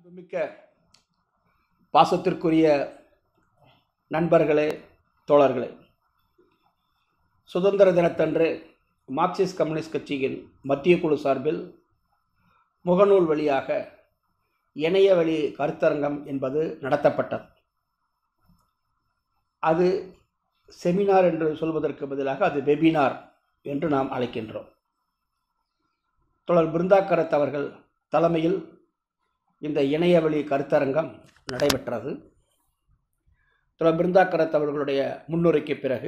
அன்புமிக்க பாசத்திற்குரிய நண்பர்களே தோழர்களே சுதந்திர தினத்தன்று மார்க்சிஸ்ட் கம்யூனிஸ்ட் கட்சியின் மத்திய குழு சார்பில் முகநூல் வழியாக இணைய வழி கருத்தரங்கம் என்பது நடத்தப்பட்டது அது செமினார் என்று சொல்வதற்கு பதிலாக அது வெபினார் என்று நாம் அழைக்கின்றோம் தோழர் பிருந்தாக்கரத் அவர்கள் தலைமையில் இந்த இணையவழி கருத்தரங்கம் நடைபெற்றது தோழர் பிருந்தாக்கரத் அவர்களுடைய முன்னுரைக்கு பிறகு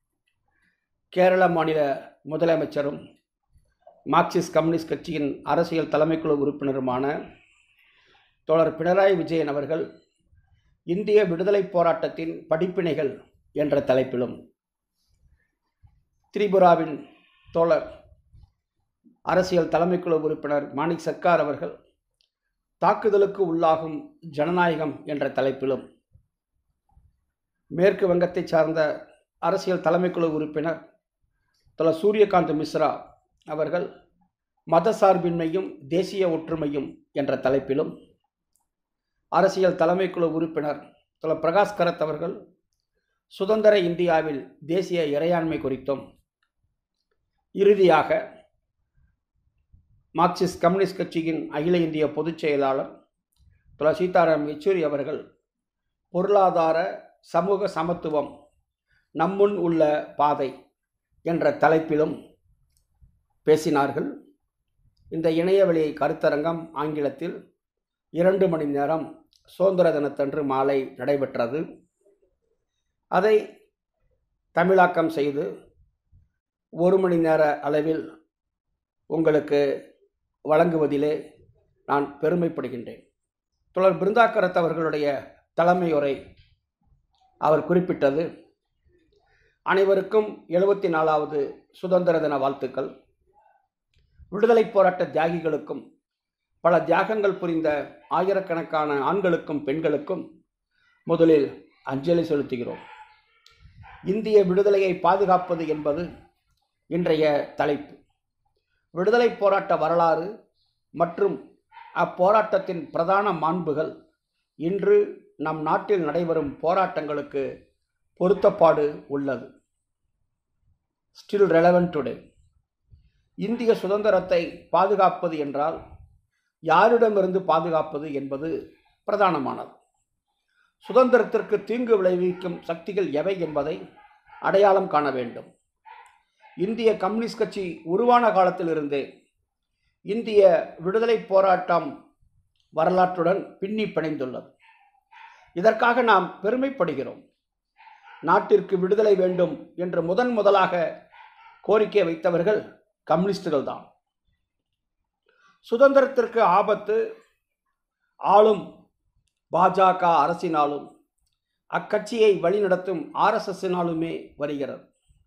கேரள மாநில முதலமைச்சரும் மார்க்சிஸ்ட் கம்யூனிஸ்ட் கட்சியின் அரசியல் தலைமைக்குழு உறுப்பினருமான தோழர் பினராயி விஜயன் அவர்கள் இந்திய விடுதலைப் போராட்டத்தின் படிப்பினைகள் என்ற தலைப்பிலும் திரிபுராவின் தோழர் அரசியல் தலைமைக்குழு உறுப்பினர் மாணிக் சர்க்கார் அவர்கள் தாக்குதலுக்கு உள்ளாகும் ஜனநாயகம் என்ற தலைப்பிலும் மேற்கு வங்கத்தை சார்ந்த அரசியல் தலைமைக்குழு உறுப்பினர் தல சூரியகாந்த் மிஸ்ரா அவர்கள் மதசார்பின்மையும் தேசிய ஒற்றுமையும் என்ற தலைப்பிலும் அரசியல் தலைமைக்குழு உறுப்பினர் தல பிரகாஷ் கரத் அவர்கள் சுதந்திர இந்தியாவில் தேசிய இறையாண்மை குறித்தும் இறுதியாக மார்க்சிஸ்ட் கம்யூனிஸ்ட் கட்சியின் அகில இந்திய பொதுச் செயலாளர் துல சீதாராம் யெச்சூரி அவர்கள் பொருளாதார சமூக சமத்துவம் நம்முன் உள்ள பாதை என்ற தலைப்பிலும் பேசினார்கள் இந்த இணையவழி கருத்தரங்கம் ஆங்கிலத்தில் இரண்டு மணி நேரம் சுதந்திர தினத்தன்று மாலை நடைபெற்றது அதை தமிழாக்கம் செய்து ஒரு மணி நேர அளவில் உங்களுக்கு வழங்குவதிலே நான் பெருமைப்படுகின்றேன் தொடர் பிருந்தாக்கரத் அவர்களுடைய தலைமையுரை அவர் குறிப்பிட்டது அனைவருக்கும் எழுபத்தி நாலாவது சுதந்திர தின வாழ்த்துக்கள் விடுதலை போராட்ட தியாகிகளுக்கும் பல தியாகங்கள் புரிந்த ஆயிரக்கணக்கான ஆண்களுக்கும் பெண்களுக்கும் முதலில் அஞ்சலி செலுத்துகிறோம் இந்திய விடுதலையை பாதுகாப்பது என்பது இன்றைய தலைப்பு விடுதலை போராட்ட வரலாறு மற்றும் அப்போராட்டத்தின் பிரதான மாண்புகள் இன்று நம் நாட்டில் நடைபெறும் போராட்டங்களுக்கு பொருத்தப்பாடு உள்ளது ஸ்டில் ரெலவென்ட் டுடே இந்திய சுதந்திரத்தை பாதுகாப்பது என்றால் யாரிடமிருந்து பாதுகாப்பது என்பது பிரதானமானது சுதந்திரத்திற்கு தீங்கு விளைவிக்கும் சக்திகள் எவை என்பதை அடையாளம் காண வேண்டும் இந்திய கம்யூனிஸ்ட் கட்சி உருவான காலத்திலிருந்தே இந்திய விடுதலை போராட்டம் வரலாற்றுடன் பின்னி பிணைந்துள்ளது இதற்காக நாம் பெருமைப்படுகிறோம் நாட்டிற்கு விடுதலை வேண்டும் என்று முதன் முதலாக கோரிக்கை வைத்தவர்கள் கம்யூனிஸ்டுகள் தான் சுதந்திரத்திற்கு ஆபத்து ஆளும் பாஜக அரசினாலும் அக்கட்சியை வழிநடத்தும் ஆர்எஸ்எஸ்ஸினாலுமே வருகிறது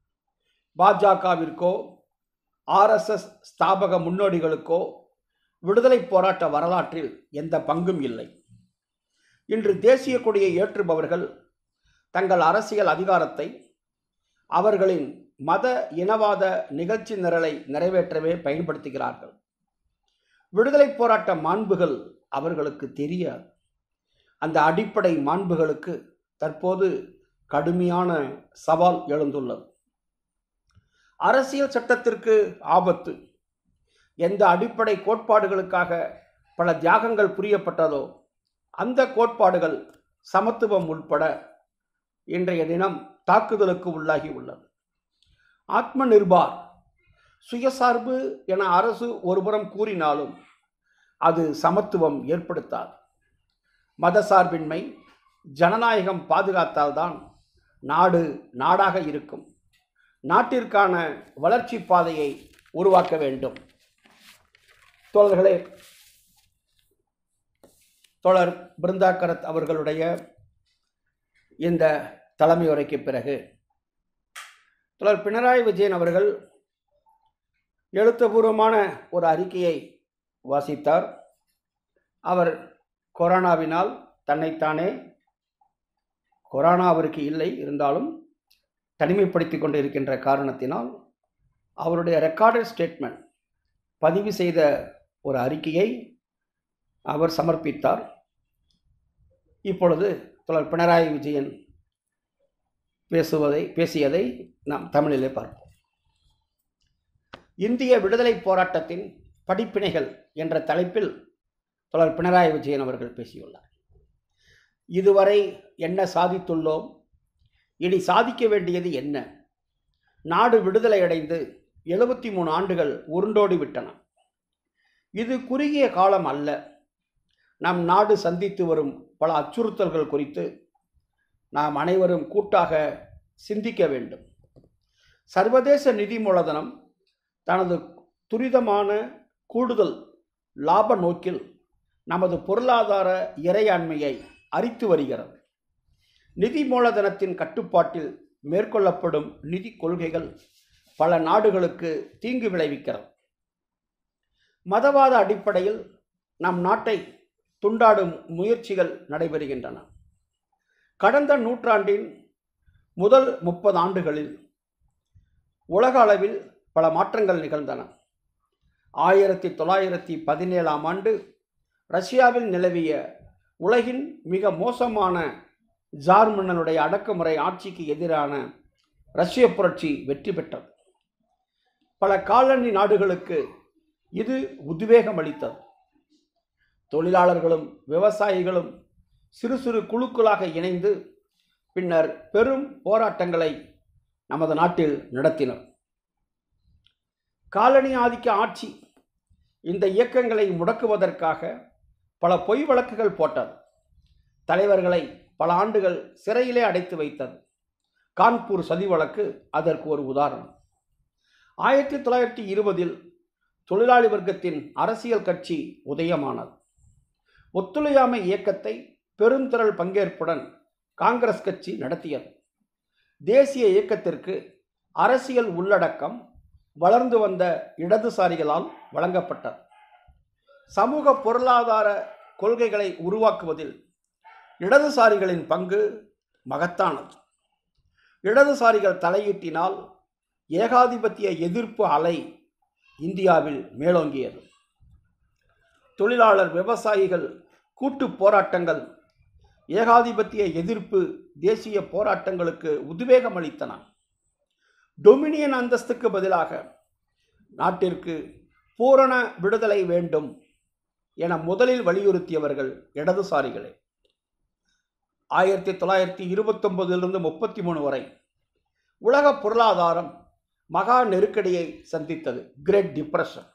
பாஜகவிற்கோ ஆர்எஸ்எஸ் ஸ்தாபக முன்னோடிகளுக்கோ விடுதலை போராட்ட வரலாற்றில் எந்த பங்கும் இல்லை இன்று தேசிய கொடியை ஏற்றுபவர்கள் தங்கள் அரசியல் அதிகாரத்தை அவர்களின் மத இனவாத நிகழ்ச்சி நிரலை நிறைவேற்றவே பயன்படுத்துகிறார்கள் விடுதலை போராட்ட மாண்புகள் அவர்களுக்கு தெரியாது அந்த அடிப்படை மாண்புகளுக்கு தற்போது கடுமையான சவால் எழுந்துள்ளது அரசியல் சட்டத்திற்கு ஆபத்து எந்த அடிப்படை கோட்பாடுகளுக்காக பல தியாகங்கள் புரியப்பட்டதோ அந்த கோட்பாடுகள் சமத்துவம் உட்பட இன்றைய தினம் தாக்குதலுக்கு உள்ளாகி உள்ளது ஆத்ம நிர்பார் சுயசார்பு என அரசு ஒருபுறம் கூறினாலும் அது சமத்துவம் ஏற்படுத்தாது மதசார்பின்மை ஜனநாயகம் பாதுகாத்தால்தான் நாடு நாடாக இருக்கும் நாட்டிற்கான வளர்ச்சி பாதையை உருவாக்க வேண்டும் தோழர்களே தோழர் பிருந்தாக்கரத் அவர்களுடைய இந்த தலைமை உரைக்கு பிறகு தோழர் பினராயி விஜயன் அவர்கள் எழுத்துப்பூர்வமான ஒரு அறிக்கையை வாசித்தார் அவர் கொரோனாவினால் தன்னைத்தானே கொரோனா அவருக்கு இல்லை இருந்தாலும் தனிமைப்படுத்தி கொண்டு இருக்கின்ற காரணத்தினால் அவருடைய ரெக்கார்டட் ஸ்டேட்மெண்ட் பதிவு செய்த ஒரு அறிக்கையை அவர் சமர்ப்பித்தார் இப்பொழுது தொடர் பினராயி விஜயன் பேசுவதை பேசியதை நாம் தமிழிலே பார்ப்போம் இந்திய விடுதலை போராட்டத்தின் படிப்பினைகள் என்ற தலைப்பில் தொடர் பினராயி விஜயன் அவர்கள் பேசியுள்ளார் இதுவரை என்ன சாதித்துள்ளோம் இனி சாதிக்க வேண்டியது என்ன நாடு விடுதலை அடைந்து எழுபத்தி மூணு ஆண்டுகள் உருண்டோடி விட்டன இது குறுகிய காலம் அல்ல நம் நாடு சந்தித்து வரும் பல அச்சுறுத்தல்கள் குறித்து நாம் அனைவரும் கூட்டாக சிந்திக்க வேண்டும் சர்வதேச நிதி மூலதனம் தனது துரிதமான கூடுதல் லாப நோக்கில் நமது பொருளாதார இறையாண்மையை அரித்து வருகிறது நிதி மூலதனத்தின் கட்டுப்பாட்டில் மேற்கொள்ளப்படும் நிதி கொள்கைகள் பல நாடுகளுக்கு தீங்கு விளைவிக்கிறது மதவாத அடிப்படையில் நம் நாட்டை துண்டாடும் முயற்சிகள் நடைபெறுகின்றன கடந்த நூற்றாண்டின் முதல் முப்பது ஆண்டுகளில் உலக அளவில் பல மாற்றங்கள் நிகழ்ந்தன ஆயிரத்தி தொள்ளாயிரத்தி பதினேழாம் ஆண்டு ரஷ்யாவில் நிலவிய உலகின் மிக மோசமான ஜார் மன்னனுடைய அடக்குமுறை ஆட்சிக்கு எதிரான ரஷ்ய புரட்சி வெற்றி பெற்றது பல காலனி நாடுகளுக்கு இது உத்வேகம் அளித்தது தொழிலாளர்களும் விவசாயிகளும் சிறு சிறு குழுக்களாக இணைந்து பின்னர் பெரும் போராட்டங்களை நமது நாட்டில் நடத்தினர் காலனி ஆதிக்க ஆட்சி இந்த இயக்கங்களை முடக்குவதற்காக பல பொய் வழக்குகள் போட்டது தலைவர்களை பல ஆண்டுகள் சிறையிலே அடைத்து வைத்தது கான்பூர் சதி வழக்கு அதற்கு ஒரு உதாரணம் ஆயிரத்தி தொள்ளாயிரத்தி இருபதில் தொழிலாளி வர்க்கத்தின் அரசியல் கட்சி உதயமானது ஒத்துழையாமை இயக்கத்தை பெருந்திரள் பங்கேற்புடன் காங்கிரஸ் கட்சி நடத்தியது தேசிய இயக்கத்திற்கு அரசியல் உள்ளடக்கம் வளர்ந்து வந்த இடதுசாரிகளால் வழங்கப்பட்டது சமூக பொருளாதார கொள்கைகளை உருவாக்குவதில் இடதுசாரிகளின் பங்கு மகத்தானது இடதுசாரிகள் தலையீட்டினால் ஏகாதிபத்திய எதிர்ப்பு அலை இந்தியாவில் மேலோங்கியது தொழிலாளர் விவசாயிகள் கூட்டு போராட்டங்கள் ஏகாதிபத்திய எதிர்ப்பு தேசிய போராட்டங்களுக்கு உத்வேகம் அளித்தன டொமினியன் அந்தஸ்துக்கு பதிலாக நாட்டிற்கு பூரண விடுதலை வேண்டும் என முதலில் வலியுறுத்தியவர்கள் இடதுசாரிகளே ஆயிரத்தி தொள்ளாயிரத்தி இருபத்தொன்பதிலிருந்து முப்பத்தி மூணு வரை உலக பொருளாதாரம் மகா நெருக்கடியை சந்தித்தது கிரேட் டிப்ரெஷன்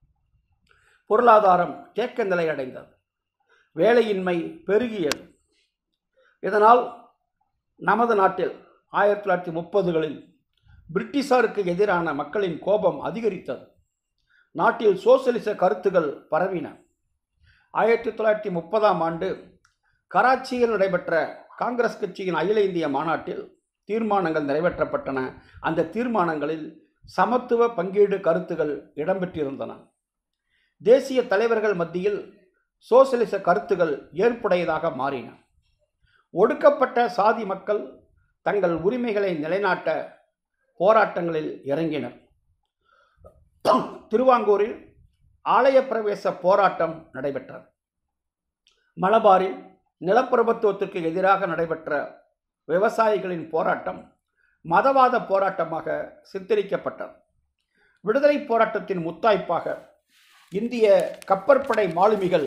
பொருளாதாரம் தேக்க நிலை அடைந்தது வேலையின்மை பெருகியது இதனால் நமது நாட்டில் ஆயிரத்தி தொள்ளாயிரத்தி முப்பதுகளில் பிரிட்டிஷாருக்கு எதிரான மக்களின் கோபம் அதிகரித்தது நாட்டில் சோசியலிச கருத்துகள் பரவின ஆயிரத்தி தொள்ளாயிரத்தி முப்பதாம் ஆண்டு கராச்சியில் நடைபெற்ற காங்கிரஸ் கட்சியின் அகில இந்திய மாநாட்டில் தீர்மானங்கள் நிறைவேற்றப்பட்டன அந்த தீர்மானங்களில் சமத்துவ பங்கீடு கருத்துகள் இடம்பெற்றிருந்தன தேசிய தலைவர்கள் மத்தியில் சோசியலிச கருத்துகள் ஏற்புடையதாக மாறின ஒடுக்கப்பட்ட சாதி மக்கள் தங்கள் உரிமைகளை நிலைநாட்ட போராட்டங்களில் இறங்கினர் திருவாங்கூரில் ஆலய பிரவேச போராட்டம் நடைபெற்றது மலபாரில் நிலப்பிரபுத்துவத்திற்கு எதிராக நடைபெற்ற விவசாயிகளின் போராட்டம் மதவாத போராட்டமாக சித்தரிக்கப்பட்டது விடுதலை போராட்டத்தின் முத்தாய்ப்பாக இந்திய கப்பற்படை மாலுமிகள்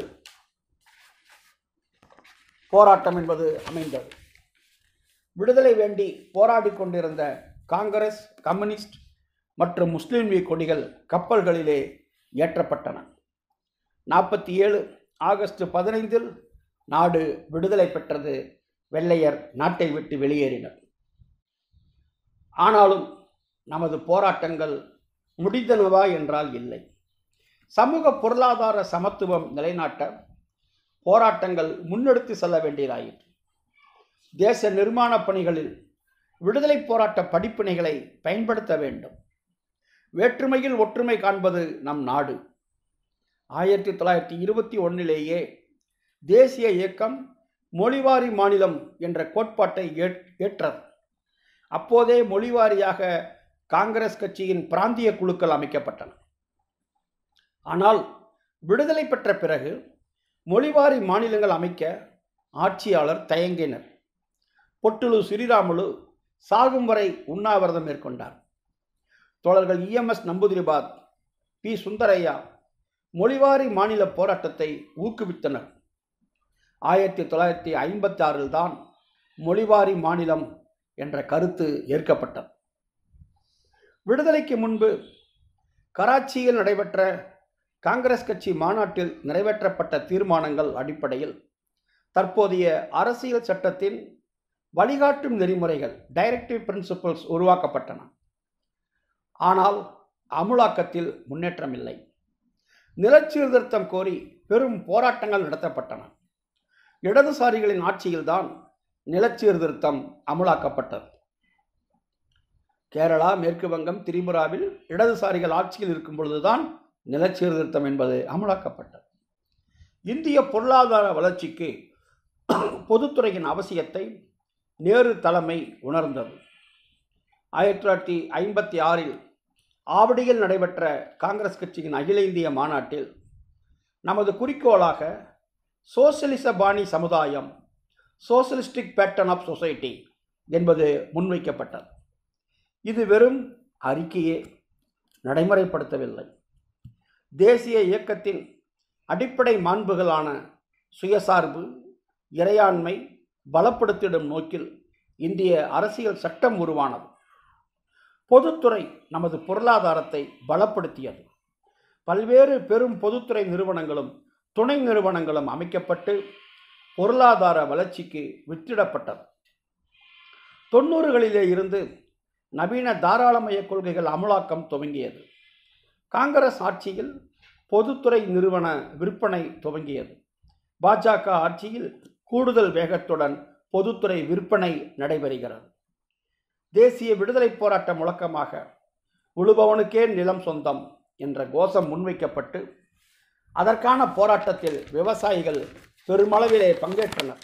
போராட்டம் என்பது அமைந்தது விடுதலை வேண்டி போராடி கொண்டிருந்த காங்கிரஸ் கம்யூனிஸ்ட் மற்றும் முஸ்லீம் லீக் கொடிகள் கப்பல்களிலே ஏற்றப்பட்டன நாற்பத்தி ஏழு ஆகஸ்ட் பதினைந்தில் நாடு விடுதலை பெற்றது வெள்ளையர் நாட்டை விட்டு வெளியேறினர் ஆனாலும் நமது போராட்டங்கள் முடிந்தனவா என்றால் இல்லை சமூக பொருளாதார சமத்துவம் நிலைநாட்ட போராட்டங்கள் முன்னெடுத்து செல்ல வேண்டியதாயிற்று தேச நிர்மாண பணிகளில் விடுதலை போராட்ட படிப்பினைகளை பயன்படுத்த வேண்டும் வேற்றுமையில் ஒற்றுமை காண்பது நம் நாடு ஆயிரத்தி தொள்ளாயிரத்தி இருபத்தி ஒன்னிலேயே தேசிய இயக்கம் மொழிவாரி மாநிலம் என்ற கோட்பாட்டை ஏற்றது அப்போதே மொழிவாரியாக காங்கிரஸ் கட்சியின் பிராந்திய குழுக்கள் அமைக்கப்பட்டன ஆனால் விடுதலை பெற்ற பிறகு மொழிவாரி மாநிலங்கள் அமைக்க ஆட்சியாளர் தயங்கினர் பொட்டுலு ஸ்ரீராமுலு சாகும் வரை உண்ணாவிரதம் மேற்கொண்டார் தோழர்கள் இஎம்எஸ் நம்பூதிரிபாத் பி சுந்தரையா மொழிவாரி மாநில போராட்டத்தை ஊக்குவித்தனர் ஆயிரத்தி தொள்ளாயிரத்தி ஐம்பத்தி ஆறில் தான் மொழிவாரி மாநிலம் என்ற கருத்து ஏற்கப்பட்டது விடுதலைக்கு முன்பு கராச்சியில் நடைபெற்ற காங்கிரஸ் கட்சி மாநாட்டில் நிறைவேற்றப்பட்ட தீர்மானங்கள் அடிப்படையில் தற்போதைய அரசியல் சட்டத்தின் வழிகாட்டும் நெறிமுறைகள் டைரக்டிவ் பிரின்சிபல்ஸ் உருவாக்கப்பட்டன ஆனால் அமுலாக்கத்தில் முன்னேற்றம் இல்லை நிலச்சீர்திருத்தம் கோரி பெரும் போராட்டங்கள் நடத்தப்பட்டன இடதுசாரிகளின் ஆட்சியில்தான் நிலச்சீர்திருத்தம் அமுலாக்கப்பட்டது கேரளா மேற்கு வங்கம் திரிபுராவில் இடதுசாரிகள் ஆட்சியில் இருக்கும் பொழுதுதான் நிலச்சீர்திருத்தம் என்பது அமலாக்கப்பட்டது இந்திய பொருளாதார வளர்ச்சிக்கு பொதுத்துறையின் அவசியத்தை நேரு தலைமை உணர்ந்தது ஆயிரத்தி தொள்ளாயிரத்தி ஐம்பத்தி ஆறில் ஆவடியில் நடைபெற்ற காங்கிரஸ் கட்சியின் அகில இந்திய மாநாட்டில் நமது குறிக்கோளாக சோசியலிச பாணி சமுதாயம் சோசியலிஸ்டிக் பேட்டர்ன் ஆஃப் சொசைட்டி என்பது முன்வைக்கப்பட்டது இது வெறும் அறிக்கையே நடைமுறைப்படுத்தவில்லை தேசிய இயக்கத்தின் அடிப்படை மாண்புகளான சுயசார்பு இறையாண்மை பலப்படுத்திடும் நோக்கில் இந்திய அரசியல் சட்டம் உருவானது பொதுத்துறை நமது பொருளாதாரத்தை பலப்படுத்தியது பல்வேறு பெரும் பொதுத்துறை நிறுவனங்களும் துணை நிறுவனங்களும் அமைக்கப்பட்டு பொருளாதார வளர்ச்சிக்கு வித்திடப்பட்டது தொண்ணூறுகளிலே இருந்து நவீன தாராளமய கொள்கைகள் அமலாக்கம் துவங்கியது காங்கிரஸ் ஆட்சியில் பொதுத்துறை நிறுவன விற்பனை துவங்கியது பாஜக ஆட்சியில் கூடுதல் வேகத்துடன் பொதுத்துறை விற்பனை நடைபெறுகிறது தேசிய விடுதலை போராட்ட முழக்கமாக உழுபவனுக்கே நிலம் சொந்தம் என்ற கோஷம் முன்வைக்கப்பட்டு அதற்கான போராட்டத்தில் விவசாயிகள் பெருமளவிலே பங்கேற்றனர்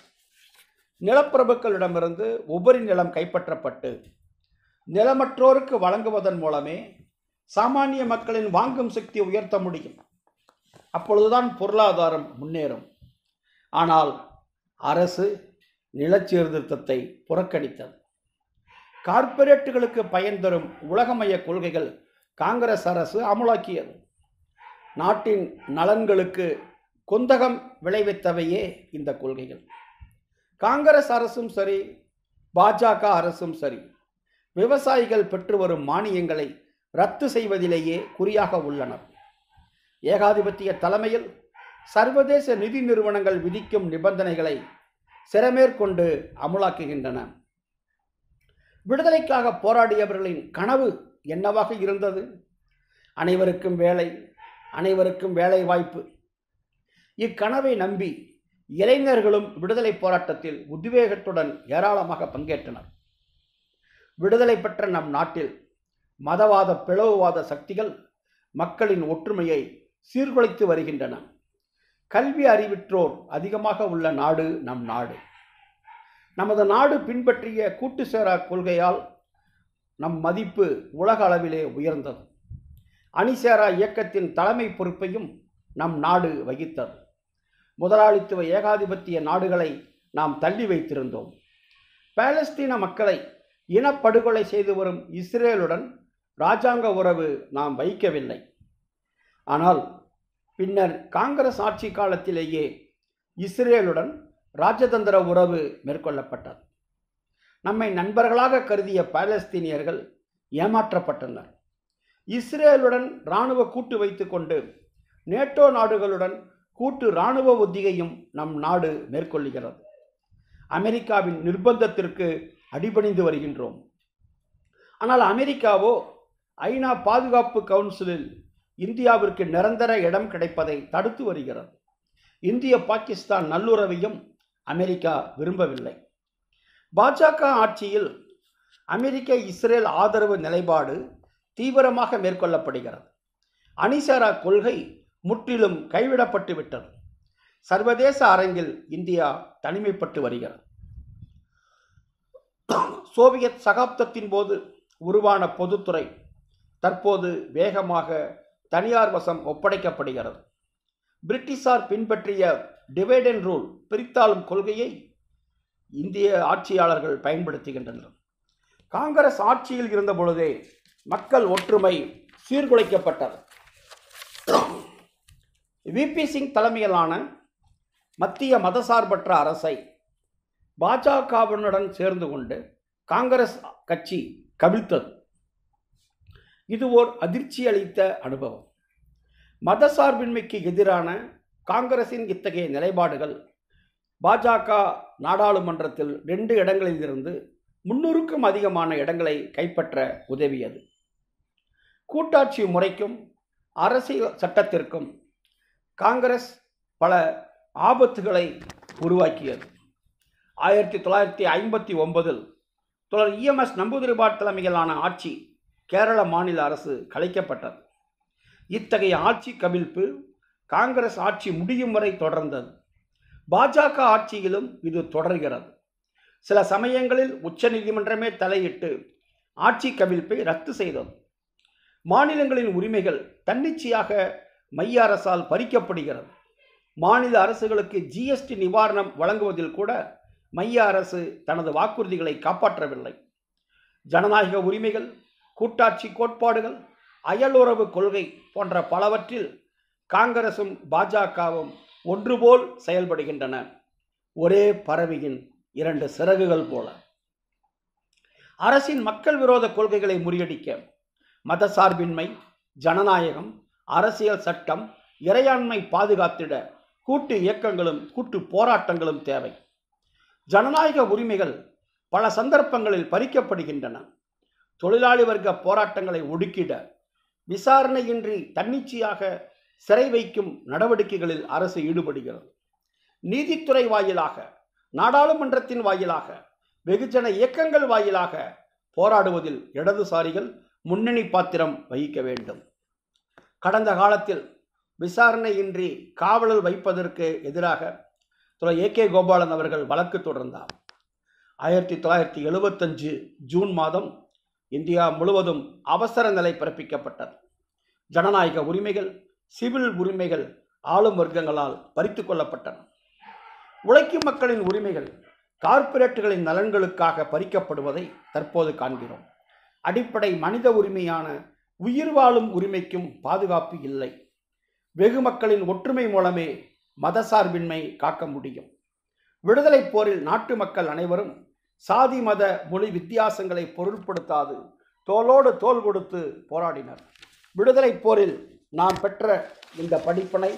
நிலப்பிரபுக்களிடமிருந்து உபரி நிலம் கைப்பற்றப்பட்டு நிலமற்றோருக்கு வழங்குவதன் மூலமே சாமானிய மக்களின் வாங்கும் சக்தி உயர்த்த முடியும் அப்பொழுதுதான் பொருளாதாரம் முன்னேறும் ஆனால் அரசு நிலச்சீர்திருத்தத்தை புறக்கணித்தது கார்ப்பரேட்டுகளுக்கு பயன் தரும் உலகமய கொள்கைகள் காங்கிரஸ் அரசு அமலாக்கியது நாட்டின் நலன்களுக்கு குந்தகம் விளைவித்தவையே இந்த கொள்கைகள் காங்கிரஸ் அரசும் சரி பாஜக அரசும் சரி விவசாயிகள் பெற்று வரும் மானியங்களை ரத்து செய்வதிலேயே குறியாக உள்ளனர் ஏகாதிபத்திய தலைமையில் சர்வதேச நிதி நிறுவனங்கள் விதிக்கும் நிபந்தனைகளை சிறமேற்கொண்டு அமுலாக்குகின்றன விடுதலைக்காக போராடியவர்களின் கனவு என்னவாக இருந்தது அனைவருக்கும் வேலை அனைவருக்கும் வேலை வாய்ப்பு இக்கனவை நம்பி இளைஞர்களும் விடுதலை போராட்டத்தில் உத்வேகத்துடன் ஏராளமாக பங்கேற்றனர் விடுதலை பெற்ற நம் நாட்டில் மதவாத பிளவுவாத சக்திகள் மக்களின் ஒற்றுமையை சீர்குலைத்து வருகின்றன கல்வி அறிவிற்றோர் அதிகமாக உள்ள நாடு நம் நாடு நமது நாடு பின்பற்றிய கூட்டு சேரா கொள்கையால் நம் மதிப்பு உலக அளவிலே உயர்ந்தது அணிசேரா இயக்கத்தின் தலைமை பொறுப்பையும் நம் நாடு வகித்தது முதலாளித்துவ ஏகாதிபத்திய நாடுகளை நாம் தள்ளி வைத்திருந்தோம் பாலஸ்தீன மக்களை இனப்படுகொலை செய்து வரும் இஸ்ரேலுடன் இராஜாங்க உறவு நாம் வைக்கவில்லை ஆனால் பின்னர் காங்கிரஸ் ஆட்சி காலத்திலேயே இஸ்ரேலுடன் ராஜதந்திர உறவு மேற்கொள்ளப்பட்டது நம்மை நண்பர்களாக கருதிய பாலஸ்தீனியர்கள் ஏமாற்றப்பட்டனர் இஸ்ரேலுடன் இராணுவ கூட்டு வைத்துக்கொண்டு நேட்டோ நாடுகளுடன் கூட்டு இராணுவ ஒத்திகையும் நம் நாடு மேற்கொள்ளுகிறது அமெரிக்காவின் நிர்பந்தத்திற்கு அடிபணிந்து வருகின்றோம் ஆனால் அமெரிக்காவோ ஐநா பாதுகாப்பு கவுன்சிலில் இந்தியாவிற்கு நிரந்தர இடம் கிடைப்பதை தடுத்து வருகிறது இந்திய பாகிஸ்தான் நல்லுறவையும் அமெரிக்கா விரும்பவில்லை பாஜக ஆட்சியில் அமெரிக்க இஸ்ரேல் ஆதரவு நிலைப்பாடு தீவிரமாக மேற்கொள்ளப்படுகிறது அணிசாரா கொள்கை முற்றிலும் கைவிடப்பட்டு விட்டது சர்வதேச அரங்கில் இந்தியா தனிமைப்பட்டு வருகிறது சோவியத் சகாப்தத்தின் போது உருவான பொதுத்துறை தற்போது வேகமாக தனியார் வசம் ஒப்படைக்கப்படுகிறது பிரிட்டிஷார் பின்பற்றிய டிவைட் அண்ட் ரூல் பிரித்தாளும் கொள்கையை இந்திய ஆட்சியாளர்கள் பயன்படுத்துகின்றனர் காங்கிரஸ் ஆட்சியில் இருந்த பொழுதே மக்கள் ஒற்றுமை சீர்குலைக்கப்பட்டது விபி சிங் தலைமையிலான மத்திய மதசார்பற்ற அரசை பாஜகவினுடன் சேர்ந்து கொண்டு காங்கிரஸ் கட்சி கவிழ்த்தது இது ஓர் அதிர்ச்சி அளித்த அனுபவம் மதசார்பின்மைக்கு எதிரான காங்கிரசின் இத்தகைய நிலைப்பாடுகள் பாஜக நாடாளுமன்றத்தில் ரெண்டு இடங்களில் இருந்து முன்னூறுக்கும் அதிகமான இடங்களை கைப்பற்ற உதவியது கூட்டாட்சி முறைக்கும் அரசியல் சட்டத்திற்கும் காங்கிரஸ் பல ஆபத்துகளை உருவாக்கியது ஆயிரத்தி தொள்ளாயிரத்தி ஐம்பத்தி ஒன்பதில் தொடர் இஎம்எஸ் நம்பூதிரிபாட் தலைமையிலான ஆட்சி கேரள மாநில அரசு கலைக்கப்பட்டது இத்தகைய ஆட்சி கவிழ்ப்பு காங்கிரஸ் ஆட்சி முடியும் வரை தொடர்ந்தது பாஜக ஆட்சியிலும் இது தொடர்கிறது சில சமயங்களில் உச்சநீதிமன்றமே தலையிட்டு ஆட்சி கவிழ்ப்பை ரத்து செய்தது மாநிலங்களின் உரிமைகள் தன்னிச்சையாக மைய அரசால் பறிக்கப்படுகிறது மாநில அரசுகளுக்கு ஜிஎஸ்டி நிவாரணம் வழங்குவதில் கூட மைய அரசு தனது வாக்குறுதிகளை காப்பாற்றவில்லை ஜனநாயக உரிமைகள் கூட்டாட்சி கோட்பாடுகள் அயலுறவு கொள்கை போன்ற பலவற்றில் காங்கிரசும் பாஜகவும் ஒன்றுபோல் செயல்படுகின்றன ஒரே பறவையின் இரண்டு சிறகுகள் போல அரசின் மக்கள் விரோத கொள்கைகளை முறியடிக்க மதசார்பின்மை ஜனநாயகம் அரசியல் சட்டம் இறையாண்மை பாதுகாத்திட கூட்டு இயக்கங்களும் கூட்டு போராட்டங்களும் தேவை ஜனநாயக உரிமைகள் பல சந்தர்ப்பங்களில் பறிக்கப்படுகின்றன தொழிலாளி வர்க்க போராட்டங்களை ஒடுக்கிட விசாரணையின்றி தன்னிச்சையாக சிறை வைக்கும் நடவடிக்கைகளில் அரசு ஈடுபடுகிறது நீதித்துறை வாயிலாக நாடாளுமன்றத்தின் வாயிலாக வெகுஜன இயக்கங்கள் வாயிலாக போராடுவதில் இடதுசாரிகள் முன்னணி பாத்திரம் வகிக்க வேண்டும் கடந்த காலத்தில் விசாரணையின்றி காவலில் வைப்பதற்கு எதிராக துறை ஏ கே கோபாலன் அவர்கள் வழக்கு தொடர்ந்தார் ஆயிரத்தி தொள்ளாயிரத்தி எழுபத்தஞ்சு ஜூன் மாதம் இந்தியா முழுவதும் அவசர நிலை பிறப்பிக்கப்பட்டது ஜனநாயக உரிமைகள் சிவில் உரிமைகள் ஆளும் வர்க்கங்களால் பறித்து கொள்ளப்பட்டன உழைக்கும் மக்களின் உரிமைகள் கார்ப்பரேட்டுகளின் நலன்களுக்காக பறிக்கப்படுவதை தற்போது காண்கிறோம் அடிப்படை மனித உரிமையான உயிர் வாழும் உரிமைக்கும் பாதுகாப்பு இல்லை வெகு மக்களின் ஒற்றுமை மூலமே மதசார்பின்மை காக்க முடியும் விடுதலை போரில் நாட்டு மக்கள் அனைவரும் சாதி மத மொழி வித்தியாசங்களை பொருட்படுத்தாது தோளோடு தோள் கொடுத்து போராடினர் விடுதலை போரில் நாம் பெற்ற இந்த படிப்பினை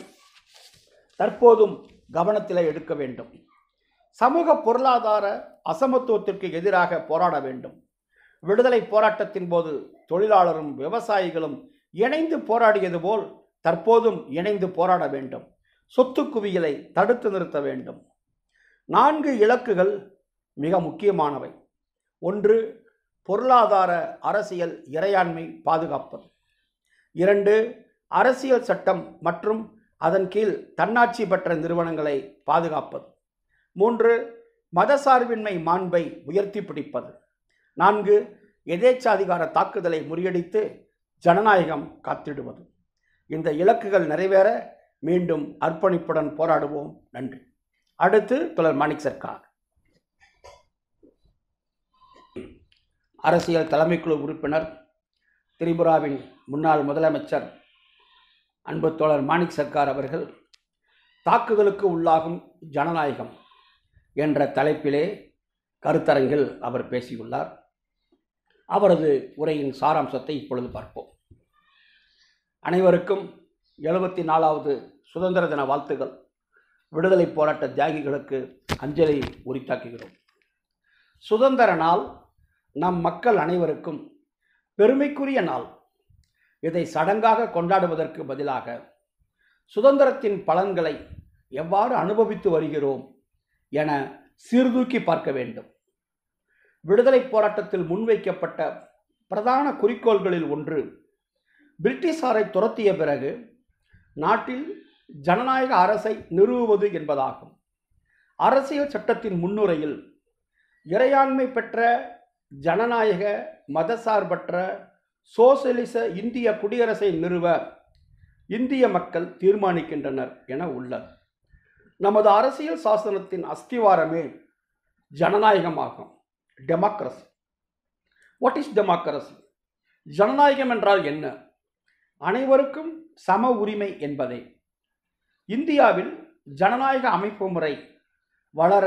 தற்போதும் கவனத்தில் எடுக்க வேண்டும் சமூக பொருளாதார அசமத்துவத்திற்கு எதிராக போராட வேண்டும் விடுதலை போராட்டத்தின் போது தொழிலாளரும் விவசாயிகளும் இணைந்து போராடியது போல் தற்போதும் இணைந்து போராட வேண்டும் சொத்து குவியலை தடுத்து நிறுத்த வேண்டும் நான்கு இலக்குகள் மிக முக்கியமானவை ஒன்று பொருளாதார அரசியல் இறையாண்மை பாதுகாப்பது இரண்டு அரசியல் சட்டம் மற்றும் அதன் கீழ் தன்னாட்சி பெற்ற நிறுவனங்களை பாதுகாப்பது மூன்று மதசார்பின்மை மாண்பை உயர்த்தி பிடிப்பது நான்கு எதேச்சாதிகார தாக்குதலை முறியடித்து ஜனநாயகம் காத்திடுவது இந்த இலக்குகள் நிறைவேற மீண்டும் அர்ப்பணிப்புடன் போராடுவோம் நன்றி அடுத்து தொடர் மாணிக் சர்க்கார் அரசியல் தலைமைக்குழு உறுப்பினர் திரிபுராவின் முன்னாள் முதலமைச்சர் அன்பு தோழர் மாணிக் சர்க்கார் அவர்கள் தாக்குதலுக்கு உள்ளாகும் ஜனநாயகம் என்ற தலைப்பிலே கருத்தரங்கில் அவர் பேசியுள்ளார் அவரது உரையின் சாராம்சத்தை இப்பொழுது பார்ப்போம் அனைவருக்கும் எழுபத்தி நாலாவது சுதந்திர தின வாழ்த்துகள் விடுதலை போராட்ட தியாகிகளுக்கு அஞ்சலி உரித்தாக்குகிறோம் சுதந்திர நாள் நம் மக்கள் அனைவருக்கும் பெருமைக்குரிய நாள் இதை சடங்காக கொண்டாடுவதற்கு பதிலாக சுதந்திரத்தின் பலன்களை எவ்வாறு அனுபவித்து வருகிறோம் என சீர்தூக்கி பார்க்க வேண்டும் விடுதலை போராட்டத்தில் முன்வைக்கப்பட்ட பிரதான குறிக்கோள்களில் ஒன்று பிரிட்டிஷாரை துரத்திய பிறகு நாட்டில் ஜனநாயக அரசை நிறுவுவது என்பதாகும் அரசியல் சட்டத்தின் முன்னுரையில் இறையாண்மை பெற்ற ஜனநாயக மதசார்பற்ற சோசலிச இந்திய குடியரசை நிறுவ இந்திய மக்கள் தீர்மானிக்கின்றனர் என உள்ளது நமது அரசியல் சாசனத்தின் அஸ்திவாரமே ஜனநாயகமாகும் டெமோக்ரஸி வாட் இஸ் டெமோக்ரஸி ஜனநாயகம் என்றால் என்ன அனைவருக்கும் சம உரிமை என்பதே இந்தியாவில் ஜனநாயக அமைப்பு முறை வளர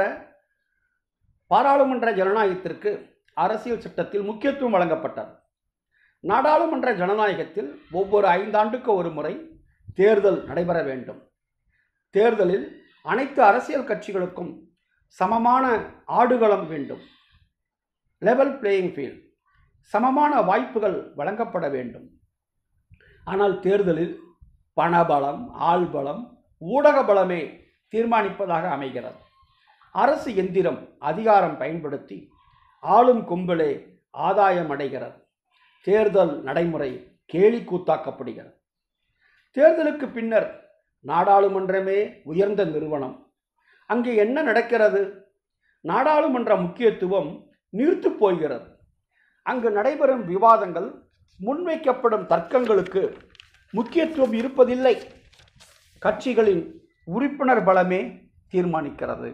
பாராளுமன்ற ஜனநாயகத்திற்கு அரசியல் சட்டத்தில் முக்கியத்துவம் வழங்கப்பட்டது நாடாளுமன்ற ஜனநாயகத்தில் ஒவ்வொரு ஐந்தாண்டுக்கு ஒரு முறை தேர்தல் நடைபெற வேண்டும் தேர்தலில் அனைத்து அரசியல் கட்சிகளுக்கும் சமமான ஆடுகளம் வேண்டும் லெவல் பிளேயிங் ஃபீல்ட் சமமான வாய்ப்புகள் வழங்கப்பட வேண்டும் ஆனால் தேர்தலில் பணபலம் ஆள்பலம் ஊடக பலமே தீர்மானிப்பதாக அமைகிறது அரசு எந்திரம் அதிகாரம் பயன்படுத்தி ஆளும் கும்பலே ஆதாயம் அடைகிறது தேர்தல் நடைமுறை கேலி கூத்தாக்கப்படுகிறது தேர்தலுக்கு பின்னர் நாடாளுமன்றமே உயர்ந்த நிறுவனம் அங்கே என்ன நடக்கிறது நாடாளுமன்ற முக்கியத்துவம் நீர்த்து போகிறது அங்கு நடைபெறும் விவாதங்கள் முன்வைக்கப்படும் தர்க்கங்களுக்கு முக்கியத்துவம் இருப்பதில்லை கட்சிகளின் உறுப்பினர் பலமே தீர்மானிக்கிறது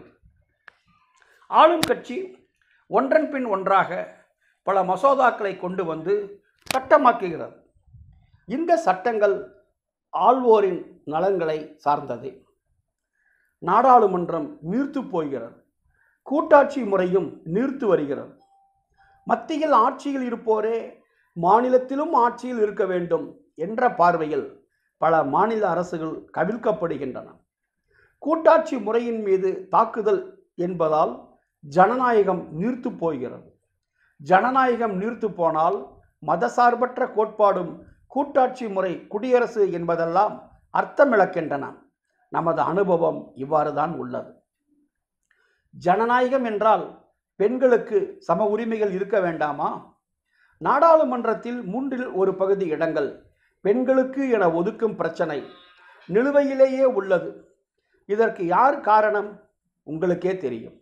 ஆளும் கட்சி ஒன்றன் பின் ஒன்றாக பல மசோதாக்களை கொண்டு வந்து சட்டமாக்குகிறது இந்த சட்டங்கள் ஆள்வோரின் நலன்களை சார்ந்தது நாடாளுமன்றம் நீர்த்து போகிறது கூட்டாட்சி முறையும் நீர்த்து வருகிறது மத்தியில் ஆட்சியில் இருப்போரே மாநிலத்திலும் ஆட்சியில் இருக்க வேண்டும் என்ற பார்வையில் பல மாநில அரசுகள் கவிழ்க்கப்படுகின்றன கூட்டாட்சி முறையின் மீது தாக்குதல் என்பதால் ஜனநாயகம் நீர்த்து போகிறது ஜனநாயகம் நீர்த்து போனால் மதசார்பற்ற கோட்பாடும் கூட்டாட்சி முறை குடியரசு என்பதெல்லாம் அர்த்தமிழக்கின்றன நமது அனுபவம் இவ்வாறுதான் உள்ளது ஜனநாயகம் என்றால் பெண்களுக்கு சம உரிமைகள் இருக்க வேண்டாமா நாடாளுமன்றத்தில் மூன்றில் ஒரு பகுதி இடங்கள் பெண்களுக்கு என ஒதுக்கும் பிரச்சனை நிலுவையிலேயே உள்ளது இதற்கு யார் காரணம் உங்களுக்கே தெரியும்